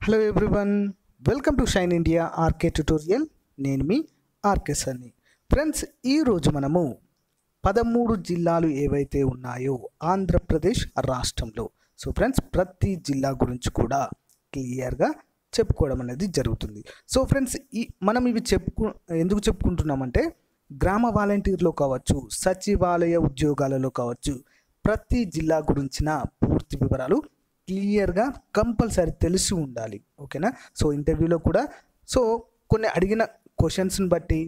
hello everyone welcome to Shine India RK Tutorial నేను మీ RK సన్ని friends ఈరోజు మనము పదమూడు జిల్లాలు ఏవైతే ఉన్నాయో ఆంధ్రప్రదేశ్ రాష్ట్రంలో సో ఫ్రెండ్స్ ప్రతి జిల్లా గురించి కూడా క్లియర్గా చెప్పుకోవడం అనేది జరుగుతుంది సో ఫ్రెండ్స్ ఈ మనం ఇవి చెప్పుకు ఎందుకు చెప్పుకుంటున్నామంటే గ్రామ వాలంటీర్లో కావచ్చు సచివాలయ ఉద్యోగాలలో కావచ్చు ప్రతి జిల్లా గురించిన పూర్తి వివరాలు క్లియర్గా కంపల్సరీ తెలిసి ఉండాలి ఓకేనా సో ఇంటర్వ్యూలో కూడా సో కొన్ని అడిగిన క్వశ్చన్స్ని బట్టి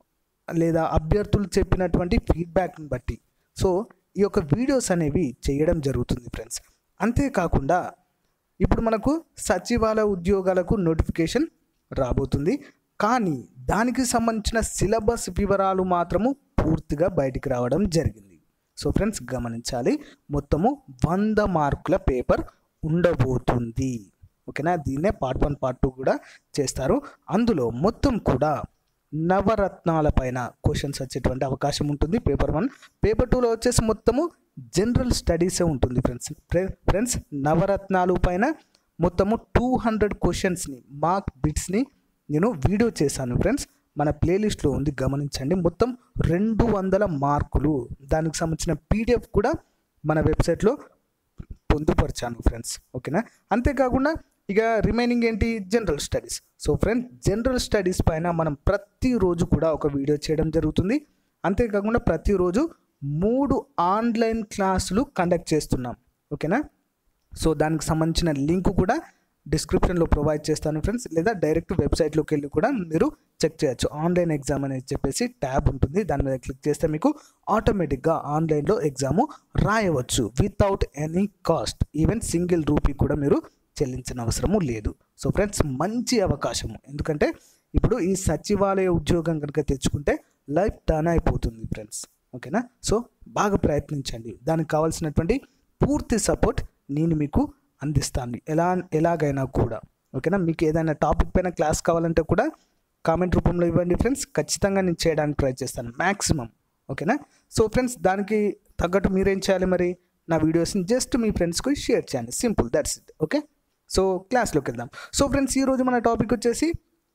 లేదా అభ్యర్థులు చెప్పినటువంటి ఫీడ్బ్యాక్ని బట్టి సో ఈ యొక్క వీడియోస్ అనేవి చేయడం జరుగుతుంది ఫ్రెండ్స్ అంతేకాకుండా ఇప్పుడు మనకు సచివాలయ ఉద్యోగాలకు నోటిఫికేషన్ రాబోతుంది కానీ దానికి సంబంధించిన సిలబస్ వివరాలు మాత్రము పూర్తిగా బయటికి రావడం జరిగింది సో ఫ్రెండ్స్ గమనించాలి మొత్తము వంద మార్కుల పేపర్ ఉండబోతుంది ఓకేనా దీన్నే పార్ట్ వన్ పార్ట్ టూ కూడా చేస్తారు అందులో మొత్తం కూడా నవరత్నాల పైన క్వశ్చన్స్ వచ్చేటువంటి అవకాశం ఉంటుంది పేపర్ వన్ పేపర్ టూలో వచ్చేసి మొత్తము జనరల్ స్టడీసే ఉంటుంది ఫ్రెండ్స్ ఫ్రెండ్స్ నవరత్నాలు పైన మొత్తము టూ హండ్రెడ్ క్వశ్చన్స్ని మార్క్ బిట్స్ని నేను వీడియో చేశాను ఫ్రెండ్స్ మన ప్లేలిస్ట్లో ఉంది గమనించండి మొత్తం రెండు వందల మార్కులు దానికి సంబంధించిన పీడిఎఫ్ కూడా మన వెబ్సైట్లో పొందుపరిచాను ఫ్రెండ్స్ ఓకేనా అంతేకాకుండా ఇక రిమైనింగ్ ఏంటి general studies so friends general studies పైన మనం ప్రతిరోజు కూడా ఒక వీడియో చేయడం జరుగుతుంది అంతేకాకుండా ప్రతిరోజు మూడు ఆన్లైన్ క్లాసులు కండక్ట్ చేస్తున్నాం ఓకేనా సో దానికి సంబంధించిన లింక్ కూడా డిస్క్రిప్షన్లో ప్రొవైడ్ చేస్తాను ఫ్రెండ్స్ లేదా డైరెక్ట్ వెబ్సైట్లోకి వెళ్ళి కూడా మీరు చెక్ చేయొచ్చు ఆన్లైన్ ఎగ్జామ్ అనేది చెప్పేసి ట్యాబ్ ఉంటుంది దాని మీద క్లిక్ చేస్తే మీకు ఆటోమేటిక్గా ఆన్లైన్లో ఎగ్జాము రాయవచ్చు without any cost even single rupee కూడా మీరు చెల్లించిన అవసరము లేదు సో ఫ్రెండ్స్ మంచి అవకాశము ఎందుకంటే ఇప్పుడు ఈ సచివాలయ ఉద్యోగం కనుక తెచ్చుకుంటే లైఫ్ టర్న్ అయిపోతుంది ఫ్రెండ్స్ ఓకేనా సో బాగా ప్రయత్నించండి దానికి కావాల్సినటువంటి పూర్తి సపోర్ట్ నేను మీకు అందిస్తాను ఎలా ఎలాగైనా కూడా ఓకేనా మీకు ఏదైనా టాపిక్ పైన క్లాస్ కావాలంటే కూడా కామెంట్ రూపంలో ఇవ్వండి ఫ్రెండ్స్ ఖచ్చితంగా నేను చేయడానికి ట్రై చేస్తాను మ్యాక్సిమం ఓకేనా సో ఫ్రెండ్స్ దానికి తగ్గట్టు మీరేం చేయాలి మరి నా వీడియోస్ని జస్ట్ మీ ఫ్రెండ్స్కి షేర్ చేయండి simple that's it okay so క్లాస్లోకి వెళ్దాం సో ఫ్రెండ్స్ ఈరోజు మన టాపిక్ వచ్చేసి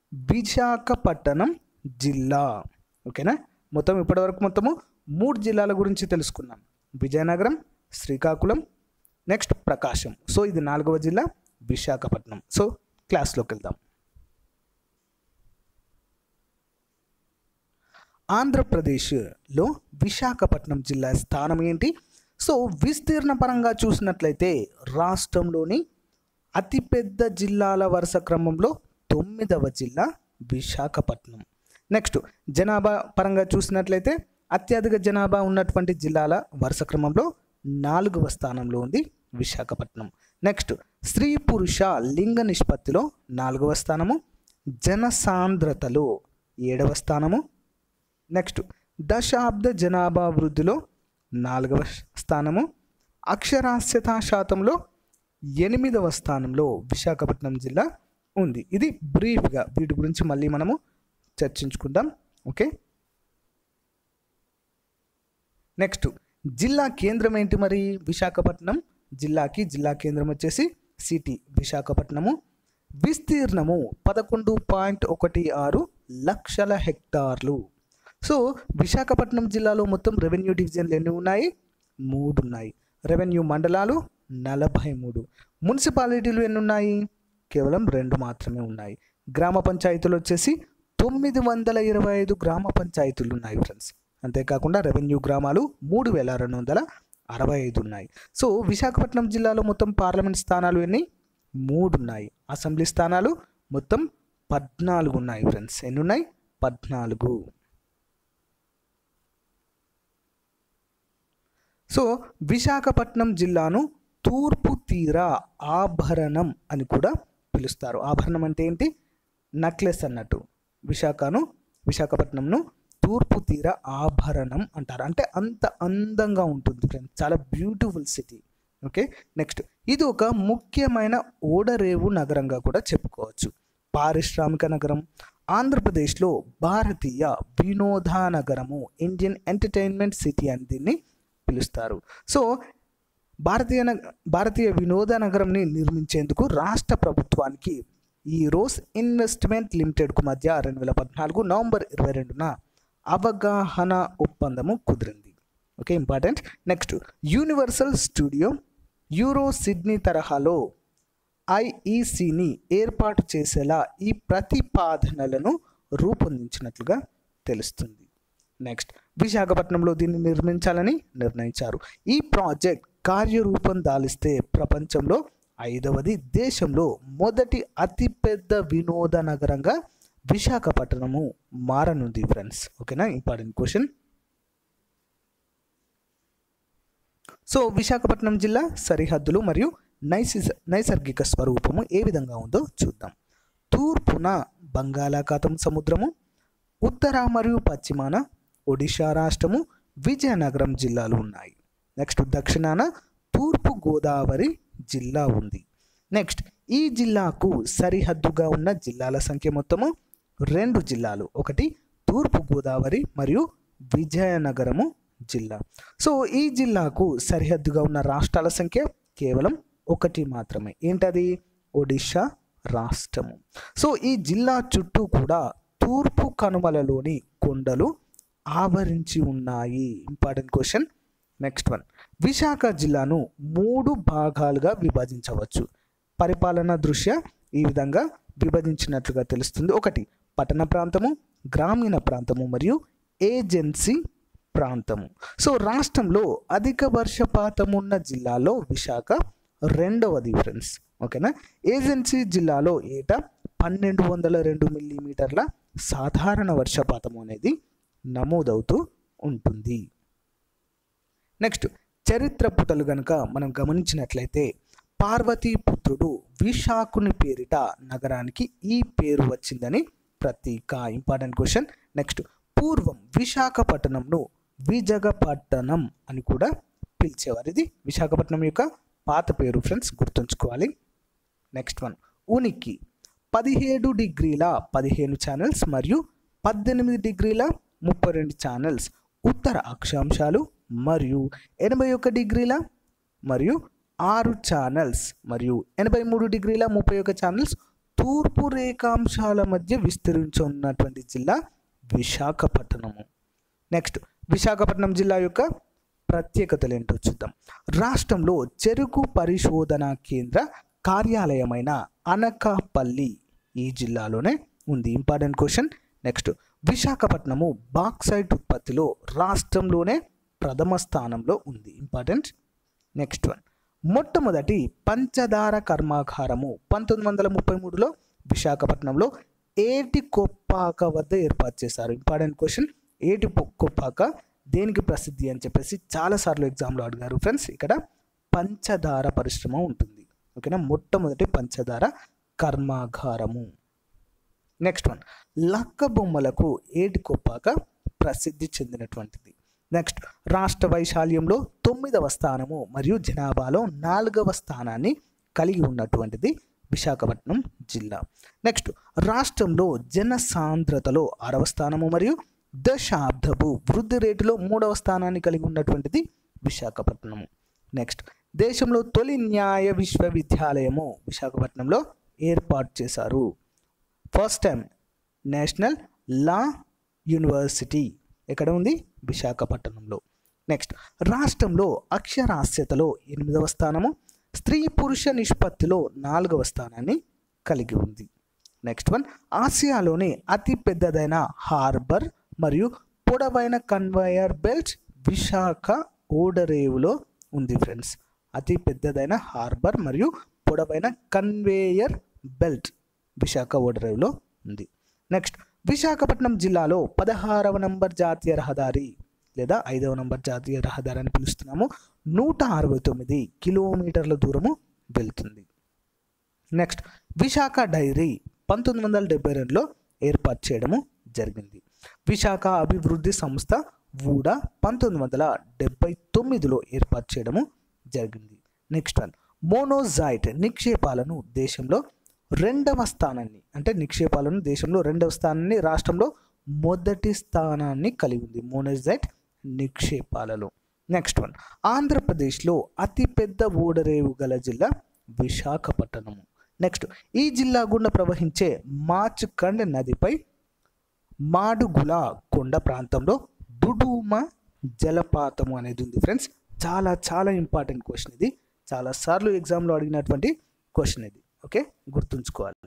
విశాఖపట్నం జిల్లా ఓకేనా మొత్తం ఇప్పటివరకు మొత్తము మూడు జిల్లాల గురించి తెలుసుకున్నాం విజయనగరం శ్రీకాకుళం నెక్స్ట్ ప్రకాశం సో ఇది నాలుగవ జిల్లా విశాఖపట్నం సో క్లాస్లోకి వెళ్దాం ఆంధ్రప్రదేశ్లో విశాఖపట్నం జిల్లా స్థానం ఏంటి సో విస్తీర్ణ పరంగా చూసినట్లయితే రాష్ట్రంలోని అతిపెద్ద జిల్లాల వరుస క్రమంలో తొమ్మిదవ జిల్లా విశాఖపట్నం నెక్స్ట్ జనాభా పరంగా చూసినట్లయితే అత్యధిక జనాభా ఉన్నటువంటి జిల్లాల వరుస క్రమంలో నాలుగవ స్థానంలో ఉంది విశాఖపట్నం నెక్స్ట్ స్త్రీ పురుష లింగ నిష్పత్తిలో నాలుగవ స్థానము జనసాంద్రతలో ఏడవ స్థానము నెక్స్ట్ దశాబ్ద జనాభా వృద్ధిలో నాలుగవ స్థానము అక్షరాస్యత శాతంలో ఎనిమిదవ స్థానంలో విశాఖపట్నం జిల్లా ఉంది ఇది బ్రీఫ్గా వీటి గురించి మళ్ళీ మనము చర్చించుకుందాం ఓకే నెక్స్ట్ జిల్లా కేంద్రం ఏంటి మరి విశాఖపట్నం జిల్లాకి జిల్లా కేంద్రం వచ్చేసి సిటీ విశాఖపట్నము విస్తీర్ణము పదకొండు పాయింట్ ఒకటి ఆరు లక్షల హెక్టార్లు సో విశాఖపట్నం జిల్లాలో మొత్తం రెవెన్యూ డివిజన్లు ఎన్ని ఉన్నాయి మూడు ఉన్నాయి రెవెన్యూ మండలాలు నలభై మూడు మున్సిపాలిటీలు ఎన్ని ఉన్నాయి కేవలం రెండు మాత్రమే ఉన్నాయి గ్రామ పంచాయతీలు వచ్చేసి తొమ్మిది వందల ఇరవై ఐదు గ్రామ పంచాయతీలు ఉన్నాయి ఫ్రెండ్స్ అంతేకాకుండా రెవెన్యూ గ్రామాలు మూడు వేల రెండు వందల అరవై ఐదు ఉన్నాయి సో విశాఖపట్నం జిల్లాలో మొత్తం పార్లమెంట్ స్థానాలు ఎన్ని మూడు ఉన్నాయి అసెంబ్లీ స్థానాలు మొత్తం పద్నాలుగు ఉన్నాయి ఫ్రెండ్స్ ఎన్ని ఉన్నాయి పద్నాలుగు సో విశాఖపట్నం జిల్లాను తూర్పు తీర ఆభరణం అని కూడా పిలుస్తారు ఆభరణం అంటే ఏంటి నక్లెస్ అన్నట్టు విశాఖను విశాఖపట్నంను తూర్పు తీర ఆభరణం అంటారు అంటే అంత అందంగా ఉంటుంది ఫ్రెండ్స్ చాలా బ్యూటిఫుల్ సిటీ ఓకే నెక్స్ట్ ఇది ఒక ముఖ్యమైన ఓడరేవు నగరంగా కూడా చెప్పుకోవచ్చు పారిశ్రామిక నగరం ఆంధ్రప్రదేశ్లో భారతీయ వినోద నగరము ఇండియన్ ఎంటర్టైన్మెంట్ సిటీ అని దీన్ని పిలుస్తారు సో భారతీయ నగ- భారతీయ వినోద నగరంని నిర్మించేందుకు రాష్ట్ర ప్రభుత్వానికి ఈరోస్ ఇన్వెస్ట్మెంట్ లిమిటెడ్కు మధ్య రెండు వేల పద్నాలుగు నవంబర్ ఇరవై రెండున అవగాహన ఒప్పందము కుదిరింది okay important next Universal Studio Euro Sydney తరహాలో ఐఈసిని ఏర్పాటు చేసేలా ఈ ప్రతిపాదనలను రూపొందించినట్లుగా తెలుస్తుంది నెక్స్ట్ విశాఖపట్నంలో దీన్ని నిర్మించాలని నిర్ణయించారు ఈ ప్రాజెక్ట్ కార్యరూపం దాలిస్తే ప్రపంచంలో ఐదవది దేశంలో మొదటి అతిపెద్ద వినోద నగరంగా విశాఖపట్నము మారనుంది ఫ్రెండ్స్ ఓకేనా ఇంపార్టెంట్ క్వశ్చన్ సో విశాఖపట్నం జిల్లా సరిహద్దులు మరియు నైసి నైసర్గిక స్వరూపము ఏ విధంగా ఉందో చూద్దాం తూర్పున బంగాళాఖాతం సముద్రము ఉత్తర మరియు పశ్చిమాన ఒడిశా రాష్ట్రము విజయనగరం జిల్లాలు ఉన్నాయి నెక్స్ట్ దక్షిణాన తూర్పు గోదావరి జిల్లా ఉంది నెక్స్ట్ ఈ జిల్లాకు సరిహద్దుగా ఉన్న జిల్లాల సంఖ్య మొత్తము రెండు జిల్లాలు ఒకటి తూర్పు గోదావరి మరియు విజయనగరము జిల్లా సో ఈ జిల్లాకు సరిహద్దుగా ఉన్న రాష్ట్రాల సంఖ్య కేవలం ఒకటి మాత్రమే ఏంటది ఒడిషా రాష్ట్రము సో ఈ జిల్లా చుట్టూ కూడా తూర్పు కనుమలలోని కొండలు ఆవరించి ఉన్నాయి important question next one Visakha జిల్లాను మూడు భాగాలుగా విభజించవచ్చు పరిపాలన దృష్ట్యా ఈ విధంగా విభజించినట్లుగా తెలుస్తుంది ఒకటి పట్టణ ప్రాంతము గ్రామీణ ప్రాంతము మరియు ఏజెన్సీ ప్రాంతము సో రాష్ట్రంలో అధిక వర్షపాతం ఉన్న జిల్లాలో విశాఖ రెండవది ఫ్రెండ్స్ ఓకేనా ఏజెన్సీ జిల్లాలో ఏటా పన్నెండు వందల రెండు మిల్లీమీటర్ల సాధారణ వర్షపాతం అనేది నమోదవుతూ ఉంటుంది నెక్స్ట్ చరిత్ర పుటలు గనుక మనం గమనించినట్లయితే పార్వతీపుత్రుడు విశాఖుని పేరిట నగరానికి ఈ పేరు వచ్చిందని ప్రతీక ఇంపార్టెంట్ క్వశ్చన్ నెక్స్ట్ పూర్వం విశాఖపట్నంను విజగపట్టణం అని కూడా పిలిచేవారు ఇది విశాఖపట్నం యొక్క పాత పేరు ఫ్రెండ్స్ గుర్తుంచుకోవాలి నెక్స్ట్ వన్ ఉనికి పదిహేడు డిగ్రీల పదిహేను ఛానల్స్ మరియు పద్దెనిమిది డిగ్రీల ముప్పై రెండు ఛానల్స్ ఉత్తర అక్షాంశాలు మరియు ఎనభై ఒక డిగ్రీల మరియు ఆరు ఛానల్స్ మరియు ఎనభై మూడు డిగ్రీల ముప్పై ఒక ఛానల్స్ తూర్పు రేఖాంశాల మధ్య విస్తరించి ఉన్నటువంటి జిల్లా విశాఖపట్నము నెక్స్ట్ విశాఖపట్నం జిల్లా యొక్క ప్రత్యేకతలు ఏంటో చూద్దాం రాష్ట్రంలో చెరుకు పరిశోధన కేంద్ర కార్యాలయమైన అనకాపల్లి ఈ జిల్లాలోనే ఉంది important question next Visakhapatnam bauxite ఉత్పత్తిలో రాష్ట్రంలోనే ప్రథమ స్థానంలో ఉంది ఇంపార్టెంట్ నెక్స్ట్ వన్ మొట్టమొదటి పంచదార కర్మాగారము పంతొమ్మిది వందల ముప్పై మూడులో విశాఖపట్నంలో ఏటి కొప్పాక వద్ద ఏర్పాటు చేశారు ఇంపార్టెంట్ క్వశ్చన్ ఏటి పొ- కొప్పాక దేనికి ప్రసిద్ధి అని చెప్పేసి చాలాసార్లు ఎగ్జామ్లో అడిగారు ఫ్రెండ్స్ ఇక్కడ పంచదార పరిశ్రమ ఉంటుంది ఓకేనా మొట్టమొదటి పంచదార కర్మాగారము నెక్స్ట్ వన్ లక్క బొమ్మలకు ఏటి కొప్పాక ప్రసిద్ధి చెందినటువంటిది నెక్స్ట్ రాష్ట్ర వైశాల్యంలో తొమ్మిదవ స్థానము మరియు జనాభాలో నాలుగవ స్థానాన్ని కలిగి ఉన్నటువంటిది విశాఖపట్నం జిల్లా నెక్స్ట్ రాష్ట్రంలో జన సాంద్రతలో ఆరవ స్థానము మరియు దశాబ్దపు వృద్ధి రేటులో మూడవ స్థానాన్ని కలిగి ఉన్నటువంటిది విశాఖపట్నము నెక్స్ట్ దేశంలో తొలి న్యాయ విశ్వవిద్యాలయము విశాఖపట్నంలో ఏర్పాటు చేశారు first time national law university ఎక్కడ ఉంది విశాఖపట్నంలో నెక్స్ట్ రాష్ట్రంలో అక్షరాస్యతలో ఎనిమిదవ స్థానము స్త్రీ పురుష నిష్పత్తిలో నాలుగవ స్థానాన్ని కలిగి ఉంది నెక్స్ట్ వన్ ఆసియాలోనే అతి పెద్దదైన హార్బర్ మరియు పొడవైన కన్వయర్ బెల్ట్ విశాఖ ఓడరేవులో ఉంది ఫ్రెండ్స్ అతి పెద్దదైన హార్బర్ మరియు పొడవైన కన్వేయర్ బెల్ట్ విశాఖ ఓడరేవులో ఉంది నెక్స్ట్ విశాఖపట్నం జిల్లాలో పదహారవ నంబర్ జాతీయ రహదారి లేదా ఐదవ నంబర్ జాతీయ రహదారి అని పిలుస్తున్నాము నూట అరవై తొమ్మిది కిలోమీటర్ల దూరము వెళ్తుంది నెక్స్ట్ విశాఖ డైరీ పంతొమ్మిది వందల డెబ్బై రెండులో ఏర్పాటు చేయడము జరిగింది విశాఖ అభివృద్ధి సంస్థ వూడా పంతొమ్మిది వందల డెబ్బై తొమ్మిదిలో ఏర్పాటు చేయడము జరిగింది నెక్స్ట్ వన్ మోనోజైట్ నిక్షేపాలను దేశంలో రెండవ స్థానాన్ని అంటే నిక్షేపాలను దేశంలో రెండవ స్థానాన్ని రాష్ట్రంలో మొదటి స్థానాన్ని కలిగి ఉంది మోనోజైట్ నిక్షేపాలలో నెక్స్ట్ వన్ ఆంధ్రప్రదేశ్లో అతిపెద్ద ఓడరేవు గల జిల్లా విశాఖపట్నము నెక్స్ట్ ఈ జిల్లా గుండా ప్రవహించే మాచుకండ్ నదిపై మాడుగుల కొండ ప్రాంతంలో డుడుమ జలపాతము అనేది ఉంది ఫ్రెండ్స్ చాలా చాలా ఇంపార్టెంట్ క్వశ్చన్ ఇది చాలా సార్లు ఎగ్జామ్లో అడిగినటువంటి క్వశ్చన్ ఇది ఓకే గుర్తుంచుకోవాలి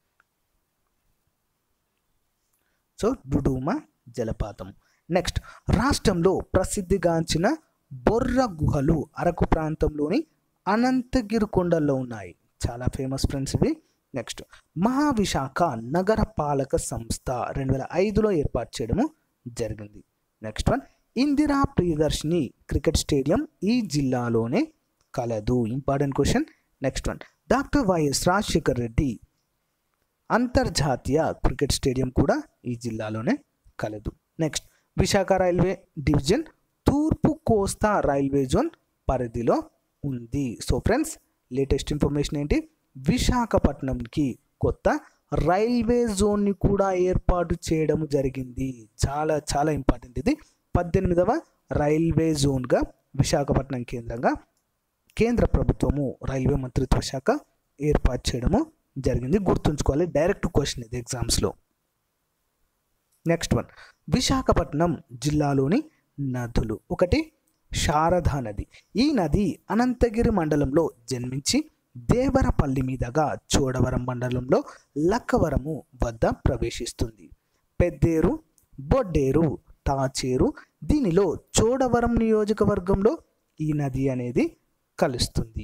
సో డుడుమ జలపాతం నెక్స్ట్ రాష్ట్రంలో ప్రసిద్ధిగాంచిన బొర్ర గుహలు అరకు ప్రాంతంలోని అనంతగిరి కొండల్లో ఉన్నాయి చాలా ఫేమస్ ఫ్రెండ్స్ ఇవి నెక్స్ట్ మహావిశాఖ నగర పాలక సంస్థ రెండు వేల ఐదులో ఏర్పాటు చేయడము జరిగింది next one Indira Priyadarshini cricket stadium ఈ జిల్లాలోనే కలదు important question next one doctor YS Rajasekhar Reddy అంతర్జాతీయ క్రికెట్ స్టేడియం కూడా ఈ జిల్లాలోనే కలదు నెక్స్ట్ విశాఖ రైల్వే డివిజన్ తూర్పు కోస్తా రైల్వే జోన్ పరిధిలో ఉంది సో ఫ్రెండ్స్ లేటెస్ట్ ఇన్ఫర్మేషన్ ఏంటి విశాఖపట్నంకి కొత్త రైల్వే జోన్ని కూడా ఏర్పాటు చేయడం జరిగింది చాలా చాలా ఇంపార్టెంట్ ఇది పద్దెనిమిదవ రైల్వే జోన్గా విశాఖపట్నం కేంద్రంగా కేంద్ర ప్రభుత్వము రైల్వే మంత్రిత్వ శాఖ ఏర్పాటు చేయడము జరిగింది గుర్తుంచుకోవాలి డైరెక్ట్ క్వశ్చన్ ఇది ఎగ్జామ్స్లో నెక్స్ట్ వన్ విశాఖపట్నం జిల్లాలోని నదులు ఒకటి శారదా నది ఈ నది అనంతగిరి మండలంలో జన్మించి దేవరపల్లి మీదుగా చోడవరం మండలంలో లక్కవరము వద్ద ప్రవేశిస్తుంది పెద్దేరు బొడ్డేరు తాచేరు దీనిలో చోడవరం నియోజకవర్గంలో ఈ నది అనేది కలుస్తుంది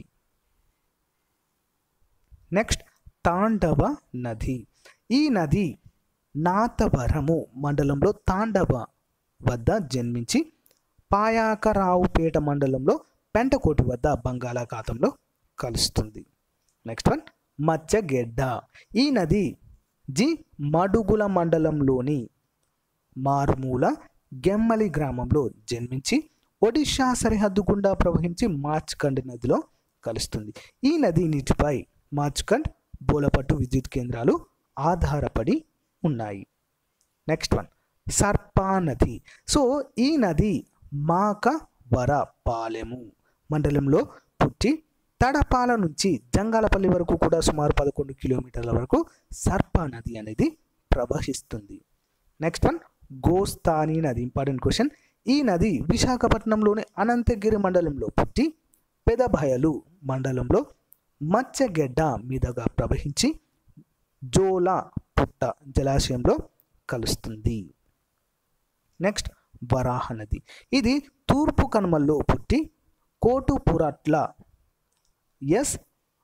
నెక్స్ట్ తాండవ నది ఈ నది నాతవరము మండలంలో తాండవ వద్ద జన్మించి పాయాకరావుపేట మండలంలో పెంటకోటి వద్ద బంగాళాఖాతంలో కలుస్తుంది నెక్స్ట్ వన్ మచ్చగెడ్డ ఈ నది జి మడుగుల మండలంలోని మారుమూల గెమ్మలి గ్రామంలో జన్మించి ఒడిషా సరిహద్దు గుండా ప్రవహించి మార్చ్కండ్ నదిలో కలుస్తుంది ఈ నది నీటిపై మార్చ్కండ్ బోలపట్టు విద్యుత్ కేంద్రాలు ఆధారపడి ఉన్నాయి నెక్స్ట్ వన్ సర్పా నది సో ఈ నది మాకవర పాలెము మండలంలో పుట్టి తడపాల నుంచి జంగాలపల్లి వరకు కూడా సుమారు పదకొండు కిలోమీటర్ల వరకు సర్పా నది అనేది ప్రవహిస్తుంది నెక్స్ట్ వన్ గోస్తాని నది ఇంపార్టెంట్ క్వశ్చన్ ఈ నది విశాఖపట్నంలోని అనంతగిరి మండలంలో పుట్టి పెదబయలు మండలంలో మత్స్యగెడ్డ మీదుగా ప్రవహించి జోల పుట్ట జలాశయంలో కలుస్తుంది నెక్స్ట్ వరాహ నది ఇది తూర్పు కనుమల్లో పుట్టి కోటుపురట్ల ఎస్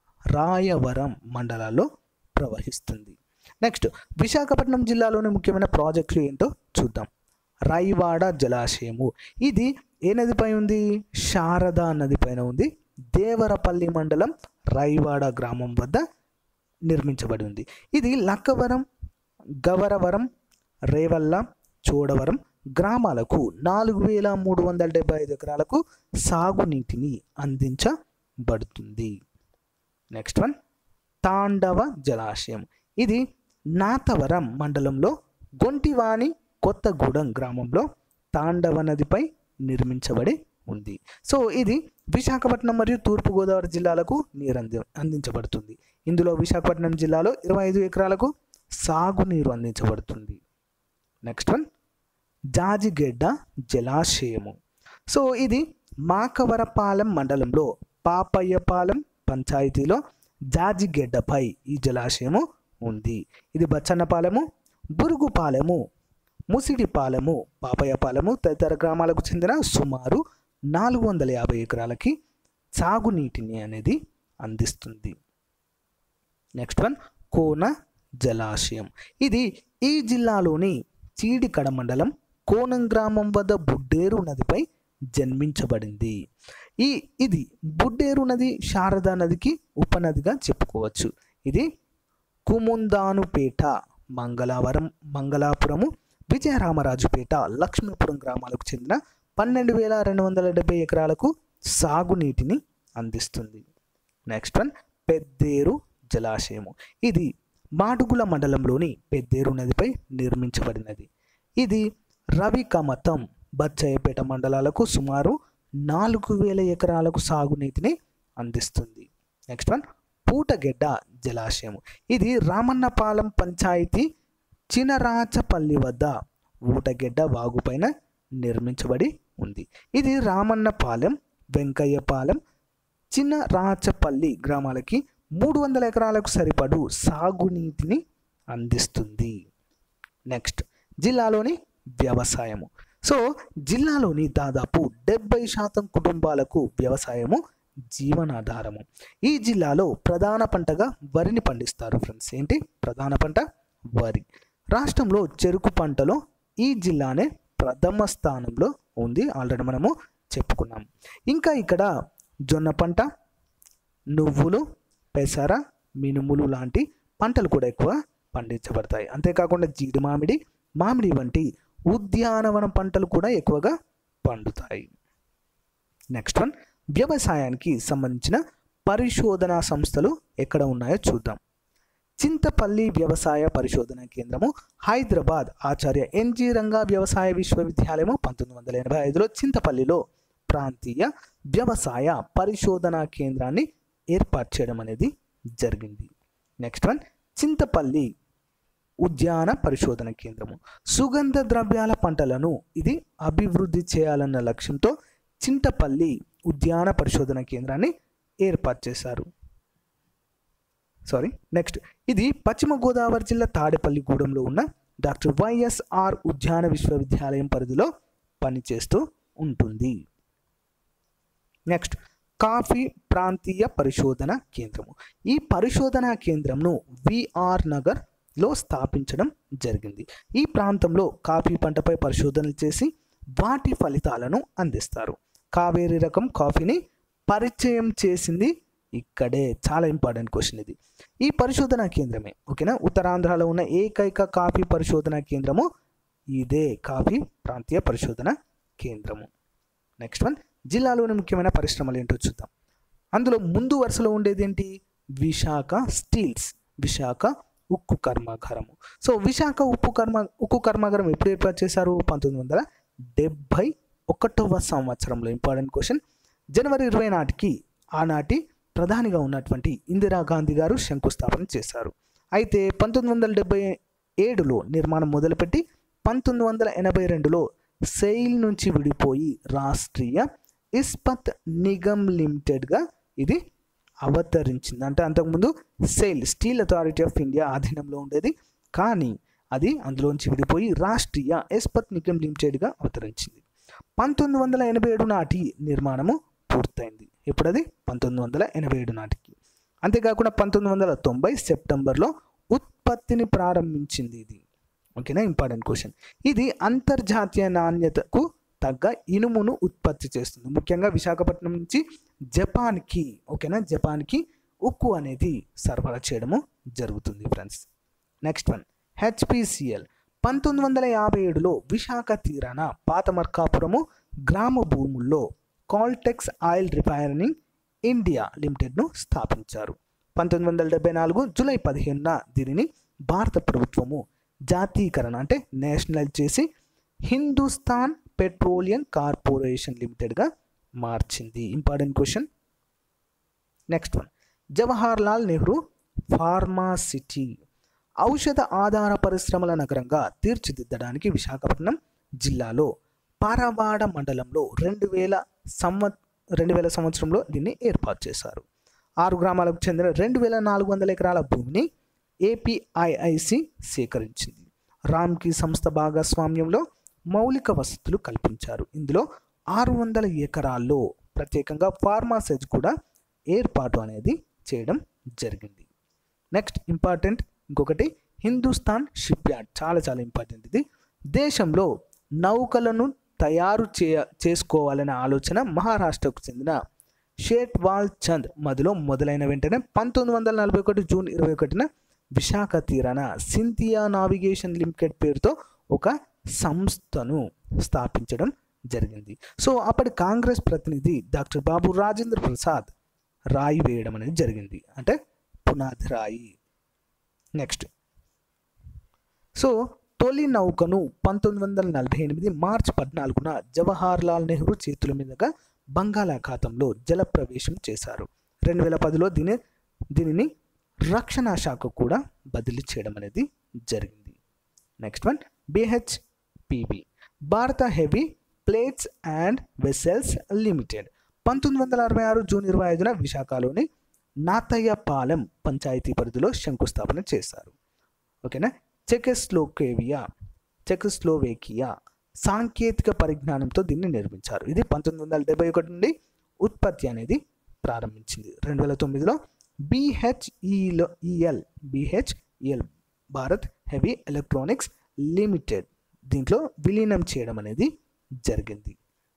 రాయవరం మండలాల్లో ప్రవహిస్తుంది నెక్స్ట్ విశాఖపట్నం జిల్లాలోని ముఖ్యమైన ప్రాజెక్టులు ఏంటో చూద్దాం రైవాడ జలాశయము ఇది ఏ నదిపై ఉంది శారదా నది పైన ఉంది దేవరపల్లి మండలం రైవాడ గ్రామం వద్ద నిర్మించబడి ఉంది ఇది లక్కవరం గవరవరం రేవల్ల చోడవరం గ్రామాలకు నాలుగు వేల మూడు వందల డెబ్బై ఐదు ఎకరాలకు సాగునీటిని అందించబడుతుంది నెక్స్ట్ వన్ తాండవ జలాశయం ఇది నాతవరం మండలంలో గొంటివాణి కొత్తగూడెం గ్రామంలో తాండవ నదిపై నిర్మించబడి ఉంది సో ఇది విశాఖపట్నం మరియు తూర్పుగోదావరి జిల్లాలకు నీరు అంది అందించబడుతుంది ఇందులో విశాఖపట్నం జిల్లాలో ఇరవై ఐదు ఎకరాలకు సాగునీరు అందించబడుతుంది నెక్స్ట్ వన్ జాజిగెడ్డ జలాశయము సో ఇది మాకవరపాలెం మండలంలో పాపయ్యపాలెం పంచాయతీలో జాజిగెడ్డపై ఈ జలాశయము ఉంది ఇది బచ్చన్నపాలెము బురుగుపాలెము ముసిడిపాలెము పాపయ్యపాలెము తదితర గ్రామాలకు చెందిన సుమారు నాలుగు వందల యాభై ఎకరాలకి సాగునీటిని అనేది అందిస్తుంది నెక్స్ట్ వన్ కోన జలాశయం ఇది ఈ జిల్లాలోని చీడికడ మండలం కోనం గ్రామం వద్ద బుడ్డేరు నదిపై జన్మించబడింది ఈ ఇది బుడ్డేరు నది శారదా నదికి ఉపనదిగా చెప్పుకోవచ్చు ఇది కుముందానుపేట మంగళవరం మంగళాపురము విజయరామరాజుపేట లక్ష్మీపురం గ్రామాలకు చెందిన పన్నెండు వేల రెండు వందల డెబ్బై ఎకరాలకు సాగునీటిని అందిస్తుంది నెక్స్ట్ వన్ పెద్దేరు జలాశయము ఇది మాడుగుల మండలంలోని పెద్దేరు నదిపై నిర్మించబడినది ఇది రవి కమతం బచ్చయ్యపేట మండలాలకు సుమారు నాలుగు వేల ఎకరాలకు సాగునీటిని అందిస్తుంది నెక్స్ట్ వన్ పూటగెడ్డ జలాశయం ఇది రామన్నపాలెం పంచాయతీ చినరాచపల్లి వద్ద ఊటగెడ్డ వాగుపైన నిర్మించబడి ఉంది ఇది రామన్నపాలెం వెంకయ్యపాలెం చిన్న రాచపల్లి గ్రామాలకి మూడు వందల ఎకరాలకు సరిపడు సాగునీటిని అందిస్తుంది నెక్స్ట్ జిల్లాలోని వ్యవసాయము సో జిల్లాలోని దాదాపు డెబ్బై శాతం కుటుంబాలకు వ్యవసాయము జీవనాధారము ఈ జిల్లాలో ప్రధాన పంటగా వరిని పండిస్తారు ఫ్రెండ్స్ ఏంటి ప్రధాన పంట వరి రాష్ట్రంలో చెరుకు పంటలో ఈ జిల్లానే ప్రథమ స్థానంలో ఉంది ఆల్రెడీ మనము చెప్పుకున్నాం ఇంకా ఇక్కడ జొన్న పంట నువ్వులు పెసర మినుములు లాంటి పంటలు కూడా ఎక్కువ పండించబడతాయి అంతేకాకుండా జీడి మామిడి మామిడి వంటి ఉద్యానవన పంటలు కూడా ఎక్కువగా పండుతాయి నెక్స్ట్ వన్ వ్యవసాయానికి సంబంధించిన పరిశోధనా సంస్థలు ఎక్కడ ఉన్నాయో చూద్దాం చింతపల్లి వ్యవసాయ పరిశోధన కేంద్రము హైదరాబాద్ ఆచార్య ఎన్జి రంగా వ్యవసాయ విశ్వవిద్యాలయము పంతొమ్మిది వందల ఎనభై ఐదులో చింతపల్లిలో ప్రాంతీయ వ్యవసాయ పరిశోధనా కేంద్రాన్ని ఏర్పాటు చేయడం అనేది జరిగింది నెక్స్ట్ వన్ చింతపల్లి ఉద్యాన పరిశోధన కేంద్రము సుగంధ ద్రవ్యాల పంటలను ఇది అభివృద్ధి చేయాలన్న లక్ష్యంతో చింతపల్లి ఉద్యాన పరిశోధన కేంద్రాన్ని ఏర్పాటు చేశారు సారీ నెక్స్ట్ ఇది పశ్చిమ గోదావరి జిల్లా తాడేపల్లిగూడెంలో ఉన్న డాక్టర్ వైఎస్ఆర్ ఉద్యాన విశ్వవిద్యాలయం పరిధిలో పనిచేస్తూ ఉంటుంది నెక్స్ట్ కాఫీ ప్రాంతీయ పరిశోధన కేంద్రము ఈ పరిశోధనా కేంద్రంను విఆర్ నగర్లో స్థాపించడం జరిగింది ఈ ప్రాంతంలో కాఫీ పంటపై పరిశోధనలు చేసి వాటి ఫలితాలను అందిస్తారు కావేరి రకం కాఫీని పరిచయం చేసింది ఇక్కడే చాలా ఇంపార్టెంట్ క్వశ్చన్ ఇది ఈ పరిశోధనా కేంద్రమే ఓకేనా ఉత్తరాంధ్రలో ఉన్న ఏకైక కాఫీ పరిశోధనా కేంద్రము ఇదే కాఫీ ప్రాంతీయ పరిశోధన కేంద్రము నెక్స్ట్ వన్ జిల్లాలోని ముఖ్యమైన పరిశ్రమలు ఏంటో చూద్దాం అందులో ముందు వరుసలో ఉండేది ఏంటి విశాఖ స్టీల్స్ విశాఖ ఉక్కు కర్మాగారము సో విశాఖ ఉప్పు కర్మ ఉక్కు కర్మాగారం ఎప్పుడు ఏర్పాటు చేశారు పంతొమ్మిది వందల డెబ్భై ఒకటవ సంవత్సరంలో ఇంపార్టెంట్ క్వశ్చన్ జనవరి ఇరవై నాటికి ఆనాటి ప్రధానిగా ఉన్నటువంటి ఇందిరాగాంధీ గారు శంకుస్థాపన చేశారు అయితే పంతొమ్మిది వందల డెబ్బై ఏడులో నిర్మాణం మొదలుపెట్టి పంతొమ్మిది వందల ఎనభై రెండులో సెయిల్ నుంచి విడిపోయి రాష్ట్రీయ ఇస్పత్ నిగమ్ లిమిటెడ్గా ఇది అవతరించింది అంటే అంతకుముందు SAIL steel authority of India ఆధీనంలో ఉండేది కానీ అది అందులోంచి విడిపోయి రాష్ట్రీయ ఇస్పత్ నిగమ్ లిమిటెడ్గా అవతరించింది పంతొమ్మిది వందల ఎనభై ఏడు నాటి నిర్మాణము పూర్తయింది ఎప్పుడది పంతొమ్మిది వందల ఎనభై ఏడు నాటికి అంతేకాకుండా పంతొమ్మిది వందల తొంభై సెప్టెంబర్లో ఉత్పత్తిని ప్రారంభించింది ఇది ఓకేనా ఇంపార్టెంట్ క్వశ్చన్ ఇది అంతర్జాతీయ నాణ్యతకు తగ్గ ఇనుమును ఉత్పత్తి చేస్తుంది ముఖ్యంగా విశాఖపట్నం నుంచి జపాన్కి ఓకేనా జపాన్కి ఉక్కు అనేది సరఫరా చేయడము జరుగుతుంది ఫ్రెండ్స్ నెక్స్ట్ వన్ హెచ్పిసిఎల్ పంతొమ్మిది వందల యాభై ఏడులో విశాఖ తీరాన పాత మర్కాపురము గ్రామ భూముల్లో కాల్టెక్స్ ఆయిల్ రిఫైనరింగ్ ఇండియా లిమిటెడ్ను స్థాపించారు పంతొమ్మిది వందల డెబ్బై నాలుగు జూలై పదిహేనున దీనిని భారత ప్రభుత్వము జాతీయకరణ అంటే నేషనలైజ్ చేసి హిందుస్థాన్ పెట్రోలియం కార్పొరేషన్ లిమిటెడ్గా మార్చింది important question next one Jawahar Lal Nehru pharma city ఔషధ ఆధార పరిశ్రమల నగరంగా తీర్చిదిద్దడానికి విశాఖపట్నం జిల్లాలో పారవాడ మండలంలో రెండు వేల సంవ రెండు వేల సంవత్సరంలో దీన్ని ఏర్పాటు చేశారు ఆరు గ్రామాలకు చెందిన రెండు వేల నాలుగు వందల ఎకరాల భూమిని ఏపీఐఐసి సేకరించింది రామ్కీ సంస్థ భాగస్వామ్యంలో మౌలిక వసతులు కల్పించారు ఇందులో ఆరు వందల ఎకరాల్లో ప్రత్యేకంగా ఫార్మాసెజ్ కూడా ఏర్పాటు అనేది చేయడం జరిగింది నెక్స్ట్ ఇంపార్టెంట్ ఇంకొకటి హిందుస్థాన్ షిప్ యార్డ్ చాలా చాలా ఇంపార్టెంట్ ఇది దేశంలో నౌకలను తయారు చేయ చేసుకోవాలనే ఆలోచన మహారాష్ట్రకు చెందిన షేట్వాల్ చంద్ మధ్యలో మొదలైన వెంటనే పంతొమ్మిది వందల నలభై ఒకటి జూన్ ఇరవై ఒకటిన విశాఖ తీరాన సింథియా నావిగేషన్ లిమిటెడ్ పేరుతో ఒక సంస్థను స్థాపించడం జరిగింది సో అప్పటి కాంగ్రెస్ ప్రతినిధి డాక్టర్ బాబు రాజేంద్ర ప్రసాద్ రాయి వేయడం అనేది జరిగింది అంటే పునాది రాయి నెక్స్ట్ సో తొలి నౌకను పంతొమ్మిది వందల నలభై ఎనిమిది మార్చి పద్నాలుగున జవహర్ లాల్ నెహ్రూ చేతుల మీదుగా బంగాళాఖాతంలో జలప్రవేశం చేశారు రెండు వేల పదిలో దీన్ని దీనిని రక్షణ శాఖ కూడా బదిలీ చేయడం అనేది జరిగింది next one BHPV Bharat heavy plates and vessels limited పంతొమ్మిది వందల అరవై ఆరు జూన్ ఇరవై ఐదున విశాఖలోని నాతయ్యపాలెం పంచాయతీ పరిధిలో శంకుస్థాపన చేశారు ఓకేనా చెకెస్లోకేవియా చెకస్లోవేకియా సాంకేతిక పరిజ్ఞానంతో దీన్ని నిర్మించారు ఇది పంతొమ్మిది వందల డెబ్బై ఒకటి నుండి ఉత్పత్తి అనేది ప్రారంభించింది రెండు వేల తొమ్మిదిలో బిహెచ్ఈలో EL BHEL Bharat heavy electronics limited దీంట్లో విలీనం చేయడం అనేది జరిగింది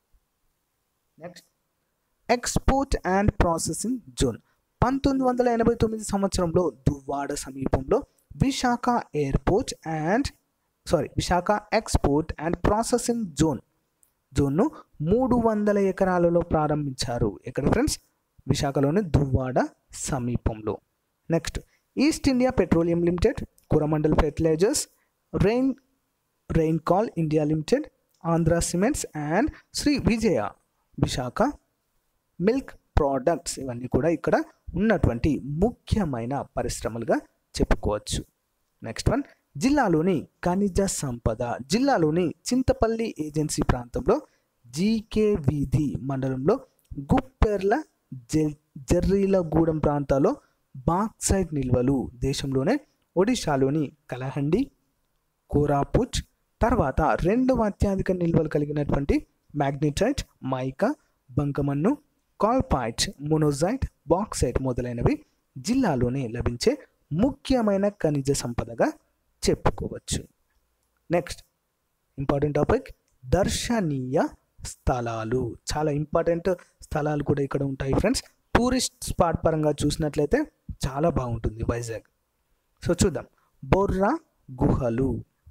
next export and processing zone పంతొమ్మిది వందల ఎనభై తొమ్మిది సంవత్సరంలో దువ్వాడ సమీపంలో Visakha airport and sorry Visakha export and processing zone జోన్ను మూడు వందల ఎకరాలలో ప్రారంభించారు ఎక్కడ ఫ్రెండ్స్ విశాఖలోని దువ్వాడ సమీపంలో next East India Petroleum Limited Coromandel fertilisers rain rain cal India limited Andhra cements and Shri Vijaya Visakha milk products ఇవన్నీ కూడా ఇక్కడ ఉన్నటువంటి ముఖ్యమైన పరిశ్రమలుగా చెప్పుకోవచ్చు నెక్స్ట్ వన్ జిల్లాలోని ఖనిజ సంపద జిల్లాలోని చింతపల్లి ఏజెన్సీ ప్రాంతంలో జీకే వీధి మండలంలో గుప్పెర్ల జె- జెర్రీలగూడెం ప్రాంతాల్లో బాక్సైట్ నిల్వలు దేశంలోనే ఒడిశాలోని కలహండి కోరాపుచ్ తర్వాత రెండవ అత్యధిక నిల్వలు కలిగినటువంటి మ్యాగ్నెటైట్ మైకా బంకమన్ను కాల్పైట్ మొనోజైట్ బాక్సైట్ మొదలైనవి జిల్లాలోనే లభించే ముఖ్యమైన ఖనిజ సంపదగా చెప్పుకోవచ్చు నెక్స్ట్ ఇంపార్టెంట్ టాపిక్ దర్శనీయ స్థలాలు చాలా ఇంపార్టెంట్ స్థలాలు కూడా ఇక్కడ ఉంటాయి ఫ్రెండ్స్ టూరిస్ట్ స్పాట్ పరంగా చూసినట్లయితే చాలా బాగుంటుంది వైజాగ్ సో చూద్దాం బొర్రా గుహలు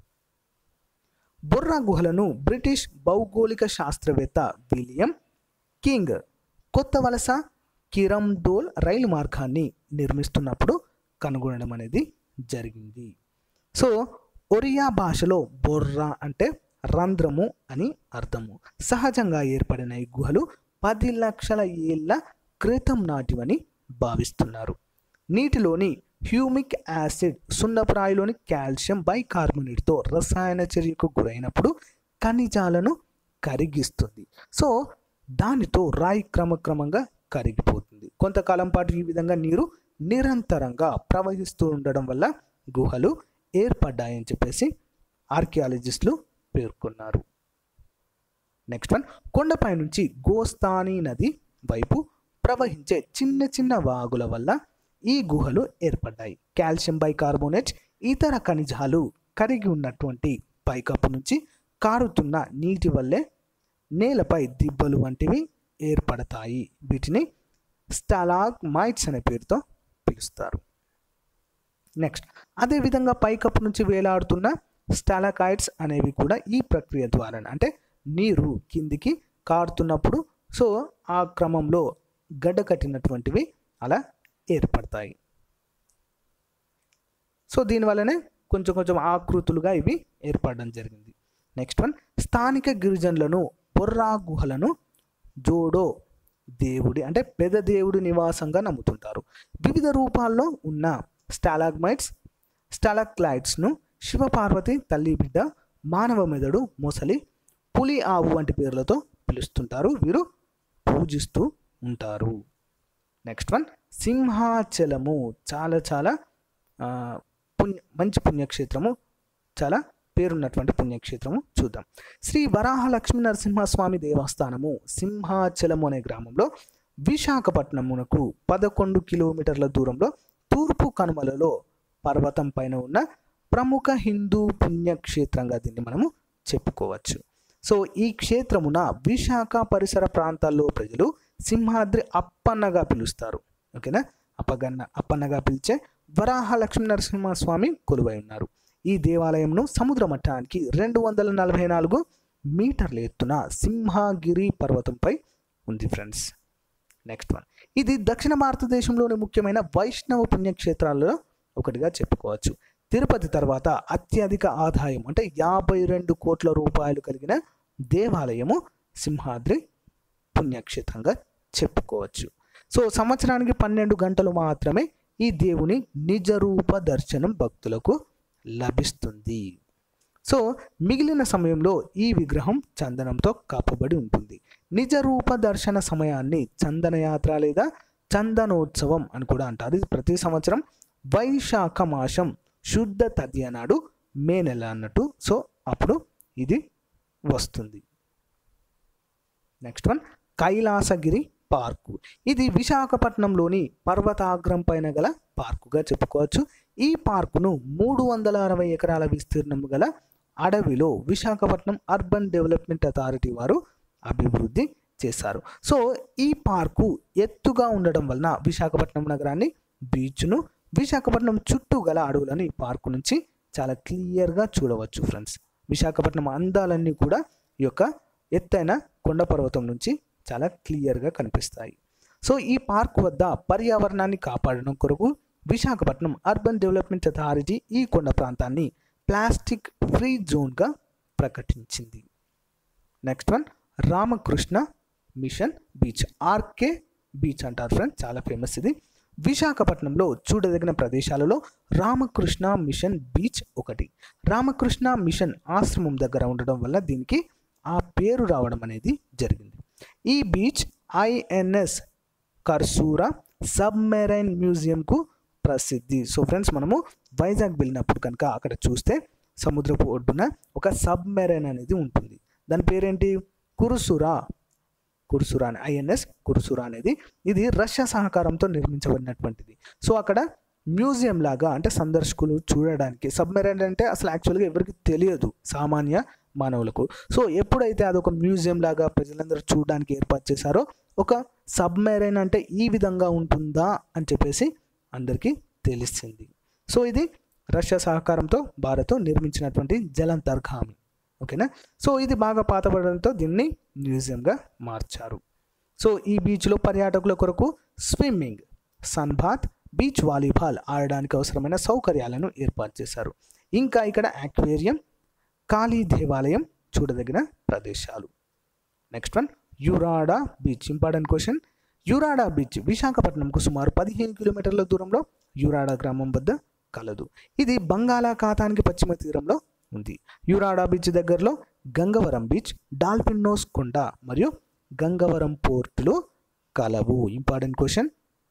బొర్రా గుహలను బ్రిటిష్ భౌగోళిక శాస్త్రవేత్త విలియం కింగ్ కొత్త వలస కిరండోల్ రైలు మార్గాన్ని నిర్మిస్తున్నప్పుడు కనుగొనడం అనేది జరిగింది సో ఒరియా భాషలో బొర్రా అంటే రంధ్రము అని అర్థము సహజంగా ఏర్పడిన ఈ గుహలు పది లక్షల ఏళ్ళ క్రితం నాటివని భావిస్తున్నారు నీటిలోని హ్యూమిక్ యాసిడ్ సున్నపురాయిలోని కాల్షియం బైకార్బోనేట్తో రసాయన చర్యకు గురైనప్పుడు ఖనిజాలను కరిగిస్తుంది సో దానితో రాయి క్రమక్రమంగా కరిగిపోతుంది కొంతకాలం పాటు ఈ విధంగా నీరు నిరంతరంగా ప్రవహిస్తూ ఉండడం వల్ల గుహలు ఏర్పడ్డాయని చెప్పేసి ఆర్కియాలజిస్టులు పేర్కొన్నారు నెక్స్ట్ వన్ కొండపై నుంచి గోస్తాని నది వైపు ప్రవహించే చిన్న చిన్న వాగుల వల్ల ఈ గుహలు ఏర్పడ్డాయి కాల్షియం బైకార్బోనేట్ ఇతర ఖనిజాలు కరిగి ఉన్నటువంటి పైకప్పు నుంచి కారుతున్న నీటి వల్లే నేలపై దిబ్బలు వంటివి ఏర్పడతాయి వీటిని స్టాలాగ్మైట్స్ అనే పేరుతో పిలుస్తారు నెక్స్ట్ అదేవిధంగా పైకప్పు నుంచి వేలాడుతున్న స్టాలకాయిడ్స్ అనేవి కూడా ఈ ప్రక్రియ ద్వారా అంటే నీరు కిందికి కారుతున్నప్పుడు సో ఆ క్రమంలో గడ్డ కట్టినటువంటివి అలా ఏర్పడతాయి సో దీనివల్లనే కొంచెం కొంచెం ఆకృతులుగా ఇవి ఏర్పడడం జరిగింది నెక్స్ట్ వన్ స్థానిక గిరిజనులను బొర్రా గుహలను జోడో దేవుడి అంటే పెద్ద దేవుడి నివాసంగా నమ్ముతుంటారు వివిధ రూపాల్లో ఉన్న స్టాలాగ్మైట్స్ స్టాలక్లైట్స్ను శివపార్వతి తల్లి బిడ్డ మానవ మెదడు మొసలి పులి ఆవు వంటి పేర్లతో పిలుస్తుంటారు వీరు పూజిస్తూ ఉంటారు నెక్స్ట్ వన్ సింహాచలము చాలా చాలా ఆ, పుణ్య మంచి పుణ్యక్షేత్రము చాలా పేరున్నటువంటి పుణ్యక్షేత్రము చూద్దాం శ్రీ వరాహ లక్ష్మీ నరసింహస్వామి దేవస్థానము సింహాచలము అనే గ్రామంలో విశాఖపట్నమునకు పదకొండు కిలోమీటర్ల దూరంలో తూర్పు కనుమలలో పర్వతం పైన ఉన్న ప్రముఖ హిందూ పుణ్యక్షేత్రంగా దీన్ని మనము చెప్పుకోవచ్చు సో ఈ క్షేత్రమున విశాఖ పరిసర ప్రాంతాల్లో ప్రజలు సింహాద్రి అప్పన్నగా పిలుస్తారు ఓకేనా అప్పగన్న అప్పన్నగా పిలిచే వరాహ లక్ష్మీ నరసింహస్వామి కొలువై ఉన్నారు ఈ దేవాలయంను సముద్ర మట్టానికి రెండు వందల నలభై నాలుగు మీటర్ల ఎత్తున సింహగిరి పర్వతంపై ఉంది ఫ్రెండ్స్ నెక్స్ట్ వన్ ఇది దక్షిణ భారతదేశంలోని ముఖ్యమైన వైష్ణవ పుణ్యక్షేత్రాలలో ఒకటిగా చెప్పుకోవచ్చు తిరుపతి తర్వాత అత్యధిక ఆదాయం అంటే యాభై రెండు కోట్ల రూపాయలు కలిగిన దేవాలయము సింహాద్రి పుణ్యక్షేత్రంగా చెప్పుకోవచ్చు సో సంవత్సరానికి పన్నెండు గంటలు మాత్రమే ఈ దేవుని నిజరూప దర్శనం భక్తులకు లభిస్తుంది సో మిగిలిన సమయంలో ఈ విగ్రహం చందనంతో కాపబడి ఉంటుంది నిజ రూప దర్శన సమయాన్ని చందనయాత్ర లేదా చందనోత్సవం అని కూడా అంటారు ఇది ప్రతి సంవత్సరం వైశాఖ మాసం శుద్ధ తదియ నాడు మే నెల అన్నట్టు సో అప్పుడు ఇది వస్తుంది నెక్స్ట్ వన్ కైలాసగిరి పార్కు ఇది విశాఖపట్నంలోని పర్వతాగ్రం పైన గల పార్కుగా చెప్పుకోవచ్చు ఈ పార్కును మూడు వందల అరవై ఎకరాల విస్తీర్ణం గల అడవిలో విశాఖపట్నం అర్బన్ డెవలప్మెంట్ అథారిటీ వారు అభివృద్ధి చేశారు సో ఈ పార్కు ఎత్తుగా ఉండడం వలన విశాఖపట్నం నగరాన్ని బీచ్ను విశాఖపట్నం చుట్టూ గల అడవులను ఈ పార్కు నుంచి చాలా క్లియర్గా చూడవచ్చు ఫ్రెండ్స్ విశాఖపట్నం అందాలన్నీ కూడా ఈ యొక్క ఎత్తైన కొండ పర్వతం నుంచి చాలా క్లియర్గా కనిపిస్తాయి సో ఈ పార్క్ వద్ద పర్యావరణాన్ని కాపాడడం కొరకు విశాఖపట్నం అర్బన్ డెవలప్మెంట్ అథారిటీ ఈ కొండ ప్రాంతాన్ని ప్లాస్టిక్ ఫ్రీ జోన్గా ప్రకటించింది next one Ramakrishna mission beach RK beach అంటారు ఫ్రెండ్స్ చాలా ఫేమస్ ఇది విశాఖపట్నంలో చూడదగిన ప్రదేశాలలో రామకృష్ణ మిషన్ బీచ్ ఒకటి రామకృష్ణ మిషన్ ఆశ్రమం దగ్గర ఉండడం వల్ల దీనికి ఆ పేరు రావడం అనేది జరిగింది ఈ బీచ్ ఐఎన్ఎస్ కర్సూరా సబ్మెరైన్ మ్యూజియంకు ప్రసిద్ధి సో ఫ్రెండ్స్ మనము వైజాగ్ వెళ్ళినప్పుడు కనుక అక్కడ చూస్తే సముద్రపు ఒడ్డున ఒక సబ్మెరైన్ అనేది ఉంటుంది దాని పేరేంటి కురుసురా కుర్సురా అని ఐఎన్ఎస్ కుర్సురా అనేది ఇది రష్యా సహకారంతో నిర్మించబడినటువంటిది సో అక్కడ మ్యూజియం లాగా అంటే సందర్శకులు చూడడానికి సబ్మెరైన్ అంటే అసలు యాక్చువల్గా ఎవరికి తెలియదు సామాన్య మానవులకు సో ఎప్పుడైతే అదొక మ్యూజియం లాగా ప్రజలందరూ చూడడానికి ఏర్పాటు చేశారో ఒక సబ్మెరైన్ అంటే ఈ విధంగా ఉంటుందా అని చెప్పేసి అందరికీ తెలిసింది సో ఇది రష్యా సహకారంతో భారత్ నిర్మించినటువంటి జలంతర్గామి ఓకేనా సో ఇది బాగా పాతబడడంతో దీన్ని మ్యూజియంగా మార్చారు సో ఈ బీచ్లో పర్యాటకుల కొరకు స్విమ్మింగ్ సన్బాత్ బీచ్ వాలీబాల్ ఆడడానికి అవసరమైన సౌకర్యాలను ఏర్పాటు చేశారు ఇంకా ఇక్కడ యాక్వేరియం కాళీ దేవాలయం చూడదగిన ప్రదేశాలు next one Yarada beach important question Yarada beach విశాఖపట్నంకు సుమారు పదిహేను కిలోమీటర్ల దూరంలో యురాడా గ్రామం వద్ద కలదు ఇది బంగాళాఖాతానికి పశ్చిమ తీరంలో ఉంది యురాడా బీచ్ దగ్గరలో గంగవరం బీచ్ డాల్ఫిన్ నోస్ కొండ మరియు గంగవరం పోర్టులు కలవు important question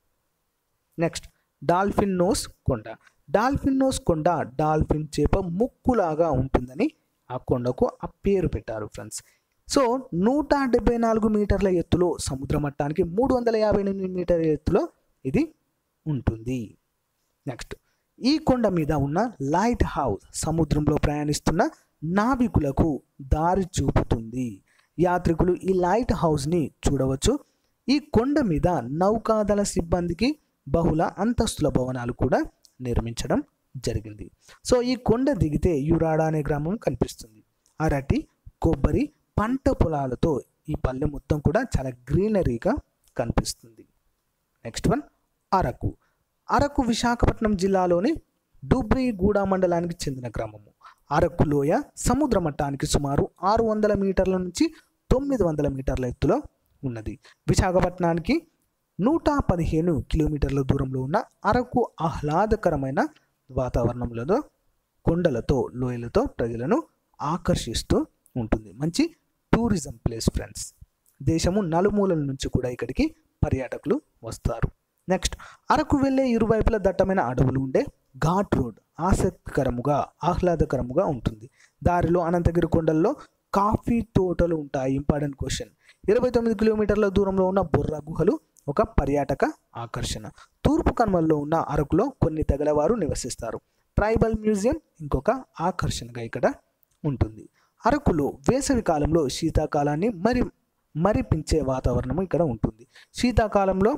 next dolphin nose కొండ డాల్ఫిన్ నోస్ కొండ డాల్ఫిన్ చేప ముక్కులాగా ఉంటుందని ఆ కొండకు ఆ పేరు పెట్టారు ఫ్రెండ్స్ సో నూట డెబ్బై నాలుగు మీటర్ల ఎత్తులో సముద్ర మట్టానికి మూడు వందల యాభై ఎనిమిది మీటర్ల ఎత్తులో ఇది ఉంటుంది నెక్స్ట్ ఈ కొండ మీద ఉన్న లైట్ హౌస్ సముద్రంలో ప్రయాణిస్తున్న నావికులకు దారి చూపుతుంది యాత్రికులు ఈ లైట్ హౌస్ని చూడవచ్చు ఈ కొండ మీద నౌకాదళ సిబ్బందికి బహుళ అంతస్తుల భవనాలు కూడా నిర్మించడం జరిగింది సో ఈ కొండ దిగితే యురాడా అనే గ్రామం కనిపిస్తుంది అరటి కొబ్బరి పంట పొలాలతో ఈ పల్లె మొత్తం కూడా చాలా గ్రీనరీగా కనిపిస్తుంది నెక్స్ట్ వన్ అరకు అరకు విశాఖపట్నం జిల్లాలోని డూబ్రిగూడ మండలానికి చెందిన గ్రామము అరకు లోయ సముద్ర మట్టానికి సుమారు ఆరు వందల మీటర్ల నుంచి తొమ్మిది వందల మీటర్ల ఎత్తులో ఉన్నది విశాఖపట్నానికి నూట పదిహేను కిలోమీటర్ల దూరంలో ఉన్న అరకు ఆహ్లాదకరమైన వాతావరణంలో కొండలతో లోయలతో ప్రజలను ఆకర్షిస్తూ ఉంటుంది మంచి టూరిజం ప్లేస్ ఫ్రెండ్స్ దేశము నలుమూలల నుంచి కూడా ఇక్కడికి పర్యాటకులు వస్తారు నెక్స్ట్ అరకు వెళ్ళే ఇరువైపుల దట్టమైన అడవులు ఉండే ఘాట్ రోడ్ ఆసక్తికరముగా ఆహ్లాదకరముగా ఉంటుంది దారిలో అనంతగిరి కొండల్లో కాఫీ తోటలు ఉంటాయి ఇంపార్టెంట్ క్వశ్చన్ ఇరవై తొమ్మిది కిలోమీటర్ల దూరంలో ఉన్న బొర్రా గుహలు ఒక పర్యాటక ఆకర్షణ తూర్పు కనుమల్లో ఉన్న అరకులో కొన్ని తెగలవారు నివసిస్తారు ట్రైబల్ మ్యూజియం ఇంకొక ఆకర్షణగా ఇక్కడ ఉంటుంది అరకులో వేసవి కాలంలో శీతాకాలాన్ని మరి మరిపించే వాతావరణం ఇక్కడ ఉంటుంది శీతాకాలంలో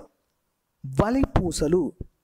వలి పూసలు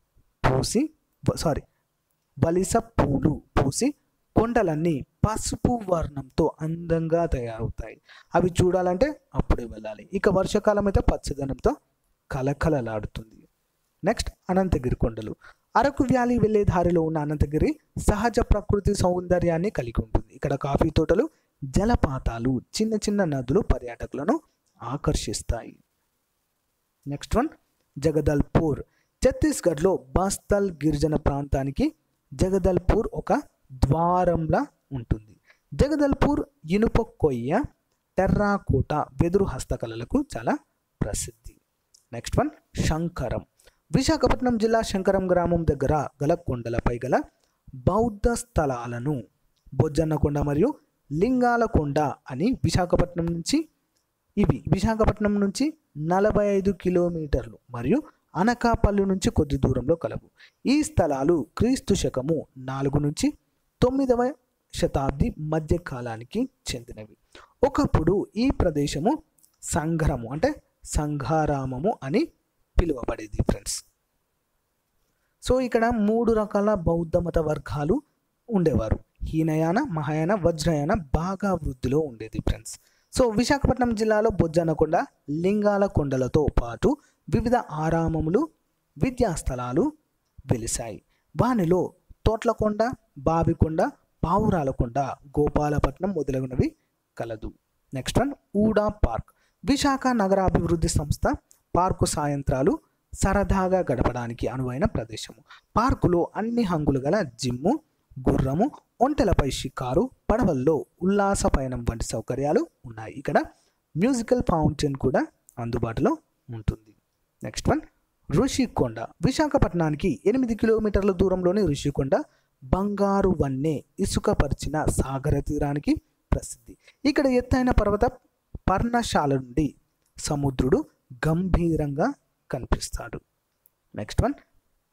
పూసి సారీ వలిస పూలు పూసి కొండలన్నీ పసుపు వర్ణంతో అందంగా తయారవుతాయి అవి చూడాలంటే అప్పుడే వెళ్ళాలి ఇక వర్షాకాలం అయితే పచ్చదనంతో కలకలలాడుతుంది నెక్స్ట్ అనంతగిరి కొండలు అరకు వ్యాలీ వెళ్ళే దారిలో ఉన్న అనంతగిరి సహజ ప్రకృతి సౌందర్యాన్ని కలిగి ఉంటుంది ఇక్కడ కాఫీ తోటలు జలపాతాలు చిన్న చిన్న నదులు పర్యాటకులను ఆకర్షిస్తాయి నెక్స్ట్ వన్ జగదల్పూర్ ఛత్తీస్గఢ్లో బస్తల్ గిరిజన ప్రాంతానికి జగదల్పూర్ ఒక ద్వారంలా ఉంటుంది జగదల్పూర్ ఇనుప కొయ్య టెర్రాకోట వెదురు హస్తకళలకు చాలా ప్రసిద్ధి నెక్స్ట్ వన్ శంకరం విశాఖపట్నం జిల్లా శంకరం గ్రామం దగ్గర గల కొండలపై గల బౌద్ధ స్థలాలను బొజ్జన్నకొండ మరియు లింగాలకొండ అని విశాఖపట్నం నుంచి ఇవి విశాఖపట్నం నుంచి నలభై ఐదు కిలోమీటర్లు మరియు అనకాపల్లి నుంచి కొద్ది దూరంలో కలవు ఈ స్థలాలు క్రీస్తు శకము నాలుగు నుంచి తొమ్మిదవ శతాబ్ది మధ్య కాలానికి చెందినవి ఒకప్పుడు ఈ ప్రదేశము సంఘరము అంటే సంఘారామము అని పిలువబడేది ఫ్రెండ్స్ సో ఇక్కడ మూడు రకాల బౌద్ధ మత వర్గాలు ఉండేవారు హీనయాన మహాయాన వజ్రయాన బాగా వృద్ధిలో ఉండేది ఫ్రెండ్స్ సో విశాఖపట్నం జిల్లాలో బొజ్జన్నకొండ లింగాల కొండలతో పాటు వివిధ ఆరామములు విద్యాస్థలాలు వెలిశాయి వానిలో తోట్లకొండ బావికొండ పావురాలకొండ గోపాలపట్నం మొదలగునవి కలదు next one VUDA park Visakha నగరాభివృద్ధి సంస్థ పార్కు సాయంత్రాలు సరదాగా గడపడానికి అనువైన ప్రదేశము పార్కులో అన్ని హంగులు గల జిమ్ము గుర్రము ఒంటెలపై షికారు పడవల్లో ఉల్లాస పయనం వంటి సౌకర్యాలు ఉన్నాయి ఇక్కడ మ్యూజికల్ ఫౌంటైన్ కూడా అందుబాటులో ఉంటుంది నెక్స్ట్ వన్ ఋషికొండ విశాఖపట్నానికి ఎనిమిది కిలోమీటర్ల దూరంలోని ఋషికొండ బంగారు వన్నె ఇసుకపరిచిన సాగర తీరానికి ప్రసిద్ధి ఇక్కడ ఎత్తైన పర్వత పర్ణశాల నుండి సముద్రుడు గంభీరంగా కనిపిస్తాడు next one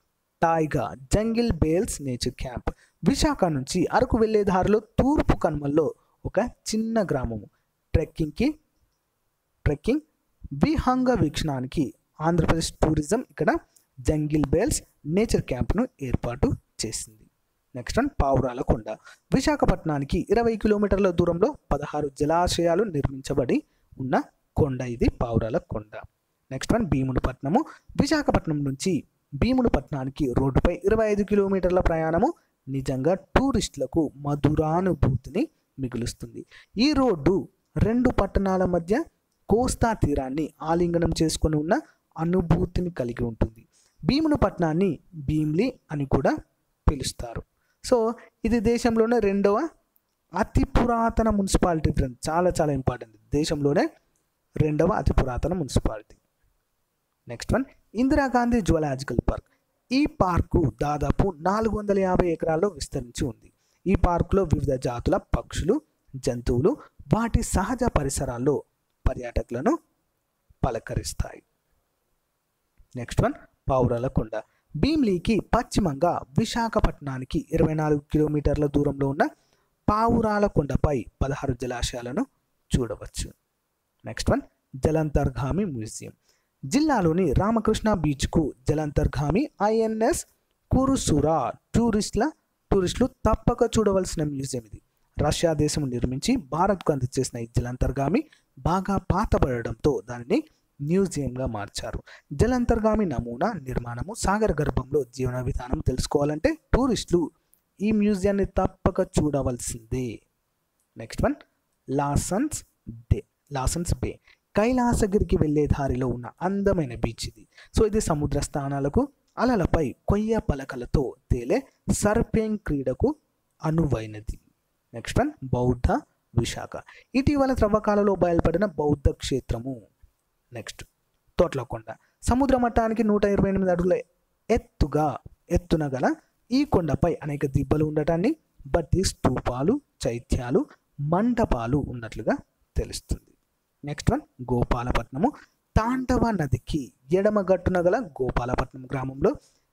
Tyda jungle bells nature camp Visakha నుంచి అరకు వెళ్ళే దారిలో తూర్పు కనుమల్లో ఒక చిన్న గ్రామము ట్రెక్కింగ్కి ట్రెక్కింగ్ విహంగ వీక్షణానికి ఆంధ్రప్రదేశ్ టూరిజం ఇక్కడ జంగిల్ బేల్స్ నేచర్ క్యాంప్ను ఏర్పాటు చేసింది నెక్స్ట్ వన్ పావురాల కొండ విశాఖపట్నానికి ఇరవై కిలోమీటర్ల దూరంలో పదహారు జలాశయాలు నిర్మించబడి ఉన్న కొండ ఇది పావురాల కొండ నెక్స్ట్ వన్ భీమునిపట్నము విశాఖపట్నం నుంచి భీమునిపట్నానికి రోడ్డుపై ఇరవై ఐదు కిలోమీటర్ల ప్రయాణము నిజంగా టూరిస్టులకు మధురానుభూతిని మిగులుస్తుంది ఈ రోడ్డు రెండు పట్టణాల మధ్య కోస్తా తీరాన్ని ఆలింగనం చేసుకొని ఉన్న అనుభూతిని కలిగి ఉంటుంది భీమునిపట్నాన్ని భీమ్లీ అని కూడా పిలుస్తారు సో ఇది దేశంలోనే రెండవ అతి పురాతన మున్సిపాలిటీ ఫ్రెండ్ చాలా చాలా ఇంపార్టెంట్ దేశంలోనే రెండవ అతి పురాతన municipality next one Indira Gandhi zoological park ఈ పార్కు దాదాపు నాలుగు వందల యాభై ఎకరాల్లో విస్తరించి ఉంది ఈ పార్కులో వివిధ జాతుల పక్షులు జంతువులు వాటి సహజ పరిసరాల్లో పర్యాటకులను పలకరిస్తాయి నెక్స్ట్ వన్ పావురాల కొండ భీమ్లీకి పశ్చిమంగా విశాఖపట్నానికి ఇరవై నాలుగు కిలోమీటర్ల దూరంలో ఉన్న పావురాల కొండపై పదహారు జలాశయాలను చూడవచ్చు నెక్స్ట్ వన్ జలంతర్గామి మ్యూజియం జిల్లాలోని రామకృష్ణ బీచ్కు జలంతర్గామి ఐఎన్ఎస్ కురుసురా టూరిస్ట్ల టూరిస్టులు తప్పక చూడవలసిన మ్యూజియం ఇది రష్యా దేశం నిర్మించి భారత్కు అందజేసిన ఈ జలంతర్గామి బాగా పాతబడడంతో దానిని మ్యూజియంగా మార్చారు జలంతర్గామి నమూనా నిర్మాణము సాగర గర్భంలో జీవన విధానం తెలుసుకోవాలంటే టూరిస్టులు ఈ మ్యూజియాన్ని తప్పక చూడవలసిందే next one Lawson's day Lawson's bay కైలాసగిరికి వెళ్ళే దారిలో ఉన్న అందమైన బీచ్ ఇది సో ఇది సముద్ర స్థానాలకు అలలపై కొయ్య పలకలతో తేలే సర్ఫింగ్ క్రీడకు అనువైనది నెక్స్ట్ వన్ బౌద్ధ విశాఖ ఇటీవల త్రవ్వకాలలో బయలుపడిన బౌద్ధ క్షేత్రము నెక్స్ట్ తోట్లకొండ సముద్ర మట్టానికి నూట ఇరవై ఎనిమిది అడుగుల ఎత్తుగా ఎత్తున గల ఈ కొండపై అనేక దిబ్బలు ఉండటాన్ని బట్టి స్తూపాలు చైత్యాలు మండపాలు ఉన్నట్లుగా తెలుస్తుంది నెక్స్ట్ వన్ గోపాలపట్నము తాండవ నదికి ఎడమ గట్టున గల గోపాలపట్నం గ్రామంలో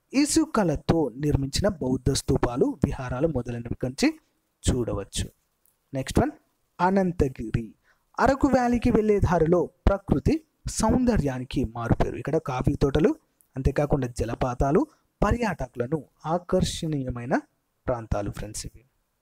ఇసుకలతో నిర్మించిన బౌద్ధ స్తూపాలు విహారాలు మొదలైనవి కంచి చూడవచ్చు నెక్స్ట్ వన్ అనంతగిరి అరకు వ్యాలీకి వెళ్ళే దారిలో ప్రకృతి సౌందర్యానికి మారుపేరు ఇక్కడ కాఫీ తోటలు అంతేకాకుండా జలపాతాలు పర్యాటకులను ఆకర్షణీయమైన ప్రాంతాలు ఫ్రెండ్స్ ఇవి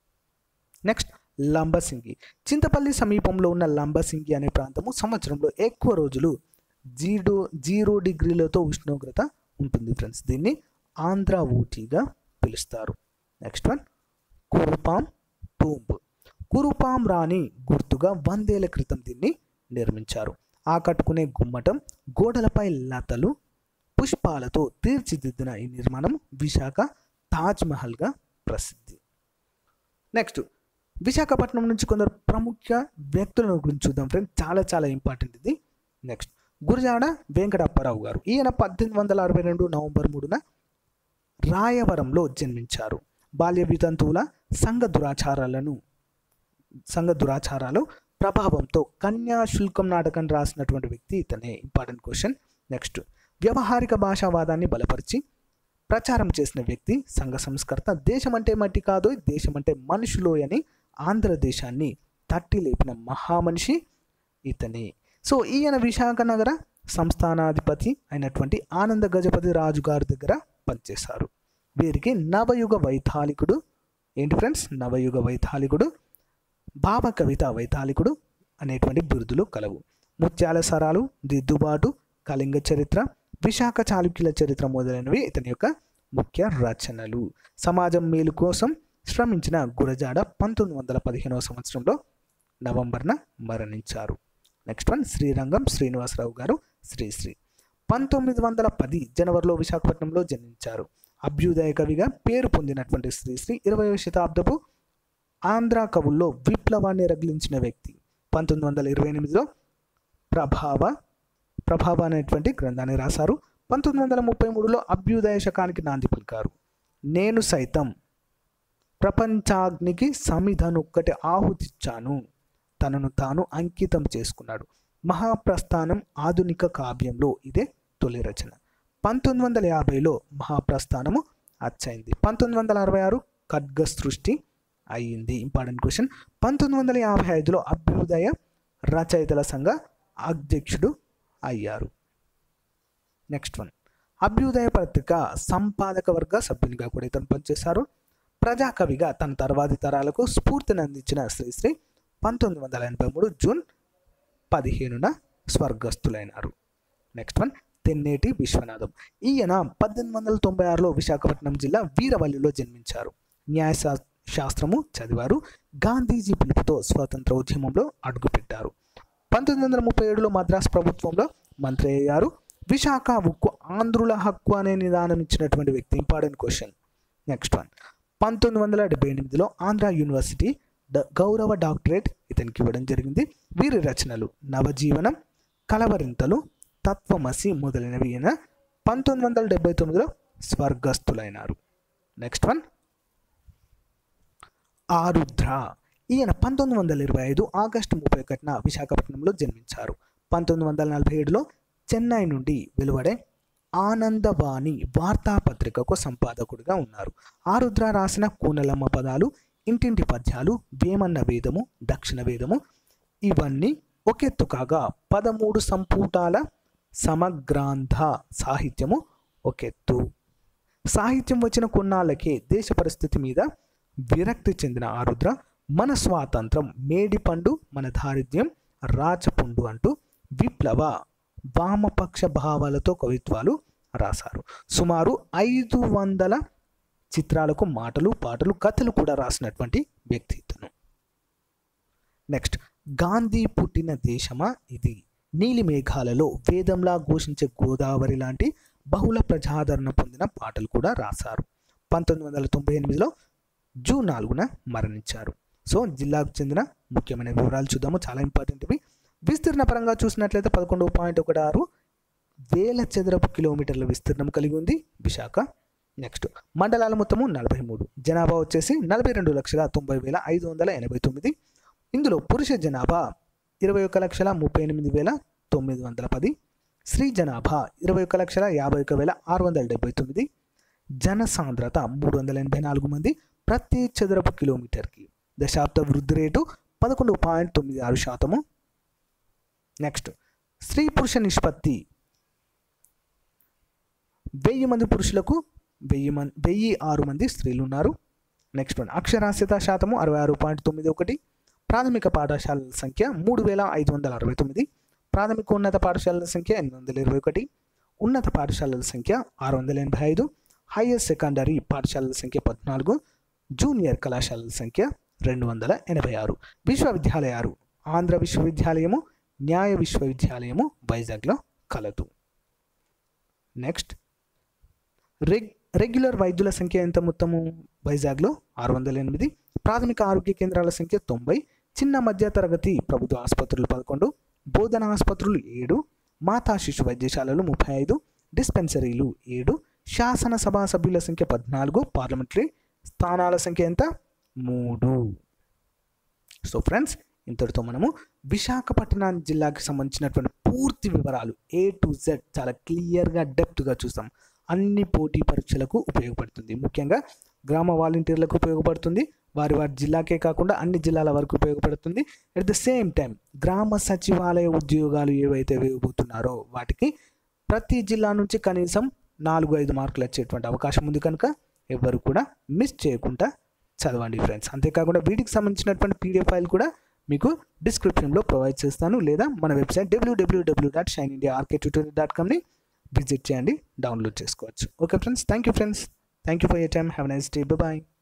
నెక్స్ట్ లంబసింగి చింతపల్లి సమీపంలో ఉన్న లంబసింగి అనే ప్రాంతము సంవత్సరంలో ఎక్కువ రోజులు జీరో జీరో డిగ్రీలతో ఉష్ణోగ్రత ఉంటుంది ఫ్రెండ్స్ దీన్ని ఆంధ్ర ఊటీగా పిలుస్తారు next one Kurupam tomb Kurupam రాణి గుర్తుగా వందేళ్ల క్రితం దీన్ని నిర్మించారు ఆకట్టుకునే గుమ్మటం గోడలపై లతలు పుష్పాలతో తీర్చిదిద్దిన ఈ నిర్మాణం విశాఖ తాజ్ మహల్గా ప్రసిద్ధి నెక్స్ట్ విశాఖపట్నం నుంచి కొందరు ప్రముఖ వ్యక్తుల గురించి చూద్దాం ఫ్రెండ్స్ చాలా చాలా ఇంపార్టెంట్ ఇది నెక్స్ట్ గురజాడ వెంకటప్పారావు గారు ఈయన పద్దెనిమిది వందల అరవై రెండు నవంబర్ మూడున రాయవరంలో జన్మించారు బాల్య వితంతువుల సంఘ దురాచారాలను సంఘ దురాచారాలు ప్రభావంతో కన్యాశుల్కం నాటకం రాసినటువంటి వ్యక్తి ఇతనే ఇంపార్టెంట్ క్వశ్చన్ నెక్స్ట్ వ్యవహారిక భాషావాదాన్ని బలపరిచి ప్రచారం చేసిన వ్యక్తి సంఘ సంస్కర్త దేశం అంటే మట్టి కాదు దేశం అంటే మనుషులు అని ఆంధ్రదేశాన్ని తట్టి లేపిన మహామనిషి ఇతనే సో ఈయన విశాఖ నగర సంస్థానాధిపతి అయినటువంటి ఆనంద గజపతి రాజు గారి దగ్గర పనిచేశారు వీరికి నవయుగ వైతాళికుడు ఏంటి ఫ్రెండ్స్ నవయుగ వైతాళికుడు భావ కవిత వైతాళికుడు అనేటువంటి బిరుదులు కలవు ముత్యాల సరాలు దిద్దుబాటు కళింగ చరిత్ర విశాఖ చాళుక్యుల చరిత్ర మొదలైనవి ఇతని యొక్క ముఖ్య రచనలు సమాజం మేలు కోసం శ్రమించిన గురజాడ పంతొమ్మిది వందల పదిహేనవ సంవత్సరంలో నవంబర్న మరణించారు నెక్స్ట్ వన్ శ్రీరంగం శ్రీనివాసరావు గారు శ్రీశ్రీ పంతొమ్మిది వందల పది జనవరిలో విశాఖపట్నంలో జన్మించారు అభ్యుదయ కవిగా పేరు పొందినటువంటి శ్రీశ్రీ ఇరవైవ శతాబ్దపు ఆంధ్ర కవుల్లో విప్లవాన్ని రగిలించిన వ్యక్తి పంతొమ్మిది వందల ఇరవై ఎనిమిదిలో ప్రభావ ప్రభావ అనేటువంటి గ్రంథాన్ని రాశారు పంతొమ్మిది వందల ముప్పై మూడులో అభ్యుదయ శకానికి నాంది పలికారు నేను సైతం ప్రపంచాగ్నికి సమిధనొక్కటి ఆహుతిచ్చాను తనను తాను అంకితం చేసుకున్నాడు మహాప్రస్థానం ఆధునిక కావ్యంలో ఇదే తొలి రచన పంతొమ్మిది వందల యాభైలో మహాప్రస్థానము అచ్చైంది పంతొమ్మిది వందల అరవై ఆరు ఖడ్గ సృష్టి అయ్యింది ఇంపార్టెంట్ క్వశ్చన్ పంతొమ్మిది వందల యాభై ఐదులో అభ్యుదయ రచయితల సంఘ అధ్యక్షుడు అయ్యారు నెక్స్ట్ వన్ అభ్యుదయ పత్రిక సంపాదక వర్గ సభ్యునిగా కూడా ఇతను పనిచేశారు ప్రజాకవిగా తన తర్వాతి తరాలకు స్ఫూర్తిని అందించిన శ్రీశ్రీ పంతొమ్మిది వందల ఎనభై మూడు జూన్ పదిహేనున స్వర్గస్థులైనారు నెక్స్ట్ వన్ తెన్నేటి విశ్వనాథం ఈయన పద్దెనిమిది వందల తొంభై ఆరులో విశాఖపట్నం జిల్లా వీరవల్లిలో జన్మించారు న్యాయ శా- శాస్త్రము చదివారు గాంధీజీ పిలుపుతో స్వాతంత్ర ఉద్యమంలో అడుగుపెట్టారు పంతొమ్మిది వందల ముప్పై ఏడులో మద్రాసు ప్రభుత్వంలో మంత్రి అయ్యారు విశాఖ ఉక్కు ఆంధ్రుల హక్కు అనే నిదానం ఇచ్చినటువంటి వ్యక్తి ఇంపార్టెంట్ క్వశ్చన్ నెక్స్ట్ వన్ పంతొమ్మిది వందల డెబ్బై ఎనిమిదిలో ఆంధ్ర యూనివర్సిటీ ద- గౌరవ డాక్టరేట్ ఇతనికి ఇవ్వడం జరిగింది వీరి రచనలు నవజీవనం కలవరింతలు తత్వమసి మొదలైనవి ఈయన పంతొమ్మిది వందల డెబ్బై తొమ్మిదిలో స్వర్గస్థులైనారు నెక్స్ట్ వన్ ఆరుద్ర ఈయన పంతొమ్మిది వందల ఇరవై ఐదు ఆగస్టు ముప్పై ఒకటిన విశాఖపట్నంలో జన్మించారు పంతొమ్మిది వందల నలభై ఏడులో చెన్నై నుండి వెలువడే ఆనందవాణి వార్తాపత్రికకు సంపాదకుడిగా ఉన్నారు ఆరుద్ర రాసిన కూనలమ్మ పదాలు ఇంటింటి పద్యాలు వేమన్న వేదము దక్షిణ వేదము ఇవన్నీ ఒకెత్తు కాగా పదమూడు సంపుటాల సమగ్రాంధ సాహిత్యము ఒకెత్తు సాహిత్యం వచ్చిన కొన్నాళ్ళకే దేశ పరిస్థితి మీద విరక్తి చెందిన ఆరుద్ర మన స్వాతంత్రం మేడిపండు మన దారిద్ర్యం రాచపుండు అంటూ విప్లవ వామపక్ష భావాలతో కవిత్వాలు రాశారు సుమారు ఐదు వందల చిత్రాలకు మాటలు పాటలు కథలు కూడా రాసినటువంటి వ్యక్తి ఇతను నెక్స్ట్ గాంధీ పుట్టిన దేశమా ఇది నీలి మేఘాలలో వేదంలా ఘోషించే గోదావరి లాంటి బహుళ ప్రజాదరణ పొందిన పాటలు కూడా రాశారు పంతొమ్మిది వందల తొంభై ఎనిమిదిలో జూన్ నాలుగున మరణించారు సో జిల్లాకు చెందిన ముఖ్యమైన వివరాలు చూద్దాము చాలా ఇంపార్టెంట్ ఇవి విస్తీర్ణ పరంగా చూసినట్లయితే పదకొండు పాయింట్ ఒకటి ఆరు వేల చదరపు కిలోమీటర్ల విస్తీర్ణం కలిగి ఉంది విశాఖ నెక్స్ట్ మండలాల మొత్తము నలభై మూడు జనాభా వచ్చేసి నలభై రెండు లక్షల తొంభై వేల ఐదు వందల ఎనభై తొమ్మిది ఇందులో పురుష జనాభా ఇరవై ఒక లక్షల ముప్పై ఎనిమిది వేల తొమ్మిది వందల పది స్త్రీ జనాభా ఇరవై ఒక లక్షల యాభై ఒక వేల ఆరు వందల డెబ్బై తొమ్మిది జనసాంద్రత మూడు వందల ఎనభై నాలుగు మంది ప్రతి చదరపు కిలోమీటర్కి దశాబ్ద వృద్ధి రేటు పదకొండు పాయింట్ తొమ్మిది ఆరు శాతము నెక్స్ట్ స్త్రీ పురుష నిష్పత్తి వెయ్యి మంది పురుషులకు వెయ్యి మంది వెయ్యి ఆరు మంది స్త్రీలు ఉన్నారు నెక్స్ట్ వన్ అక్షరాస్యత శాతము అరవై ఆరు పాయింట్ తొమ్మిది ఒకటి ప్రాథమిక పాఠశాలల సంఖ్య మూడు వేల ఐదు వందల అరవై తొమ్మిది ప్రాథమిక ఉన్నత పాఠశాలల సంఖ్య ఎనిమిది వందల ఇరవై ఒకటి ఉన్నత పాఠశాలల సంఖ్య ఆరు వందల ఎనభై ఐదు హైయర్ సెకండరీ పాఠశాలల సంఖ్య పద్నాలుగు జూనియర్ కళాశాలల సంఖ్య రెండు వందల ఎనభై ఆరు విశ్వవిద్యాలయాలు ఆంధ్ర విశ్వవిద్యాలయము న్యాయ విశ్వవిద్యాలయము వైజాగ్లో కలదు నెక్స్ట్ రెగ్ రెగ్యులర్ వైద్యుల సంఖ్య ఎంత మొత్తము వైజాగ్లో ఆరు వందల ఎనిమిది ప్రాథమిక ఆరోగ్య కేంద్రాల సంఖ్య తొంభై చిన్న మధ్య తరగతి ప్రభుత్వ ఆసుపత్రులు పదకొండు బోధన ఆసుపత్రులు ఏడు మాతా శిశు వైద్యశాలలు ముప్పై ఐదు డిస్పెన్సరీలు ఏడు శాసనసభ సభ్యుల సంఖ్య పద్నాలుగు పార్లమెంటరీ స్థానాల సంఖ్య ఎంత మూడు సో ఫ్రెండ్స్ ఇంతటితో మనము విశాఖపట్నం జిల్లాకి సంబంధించినటువంటి పూర్తి వివరాలు ఏ టు జెడ్ చాలా క్లియర్గా డెప్త్గా చూస్తాం అన్ని పోటీ పరీక్షలకు ఉపయోగపడుతుంది ముఖ్యంగా గ్రామ వాలంటీర్లకు ఉపయోగపడుతుంది వారి వారి జిల్లాకే కాకుండా అన్ని జిల్లాల వరకు ఉపయోగపడుతుంది అట్ ద సేమ్ టైం గ్రామ సచివాలయ ఉద్యోగాలు ఏవైతే వేయబోతున్నారో వాటికి ప్రతి జిల్లా నుంచి కనీసం నాలుగు ఐదు మార్కులు వచ్చేటువంటి అవకాశం ఉంది కనుక ఎవరు కూడా మిస్ చేయకుండా చదవండి ఫ్రెండ్స్ అంతేకాకుండా వీటికి సంబంధించినటువంటి పీడిఎఫ్ ఫైల్ కూడా మీకు డిస్క్రిప్షన్లో ప్రొవైడ్ చేస్తాను లేదా మన website WWW dot Shine India RK Tutorial dot కామ్ని విజిట్ చేయండి డౌన్లోడ్ చేసుకోవచ్చు okay friends thank you friends thank you for your time have nice day bye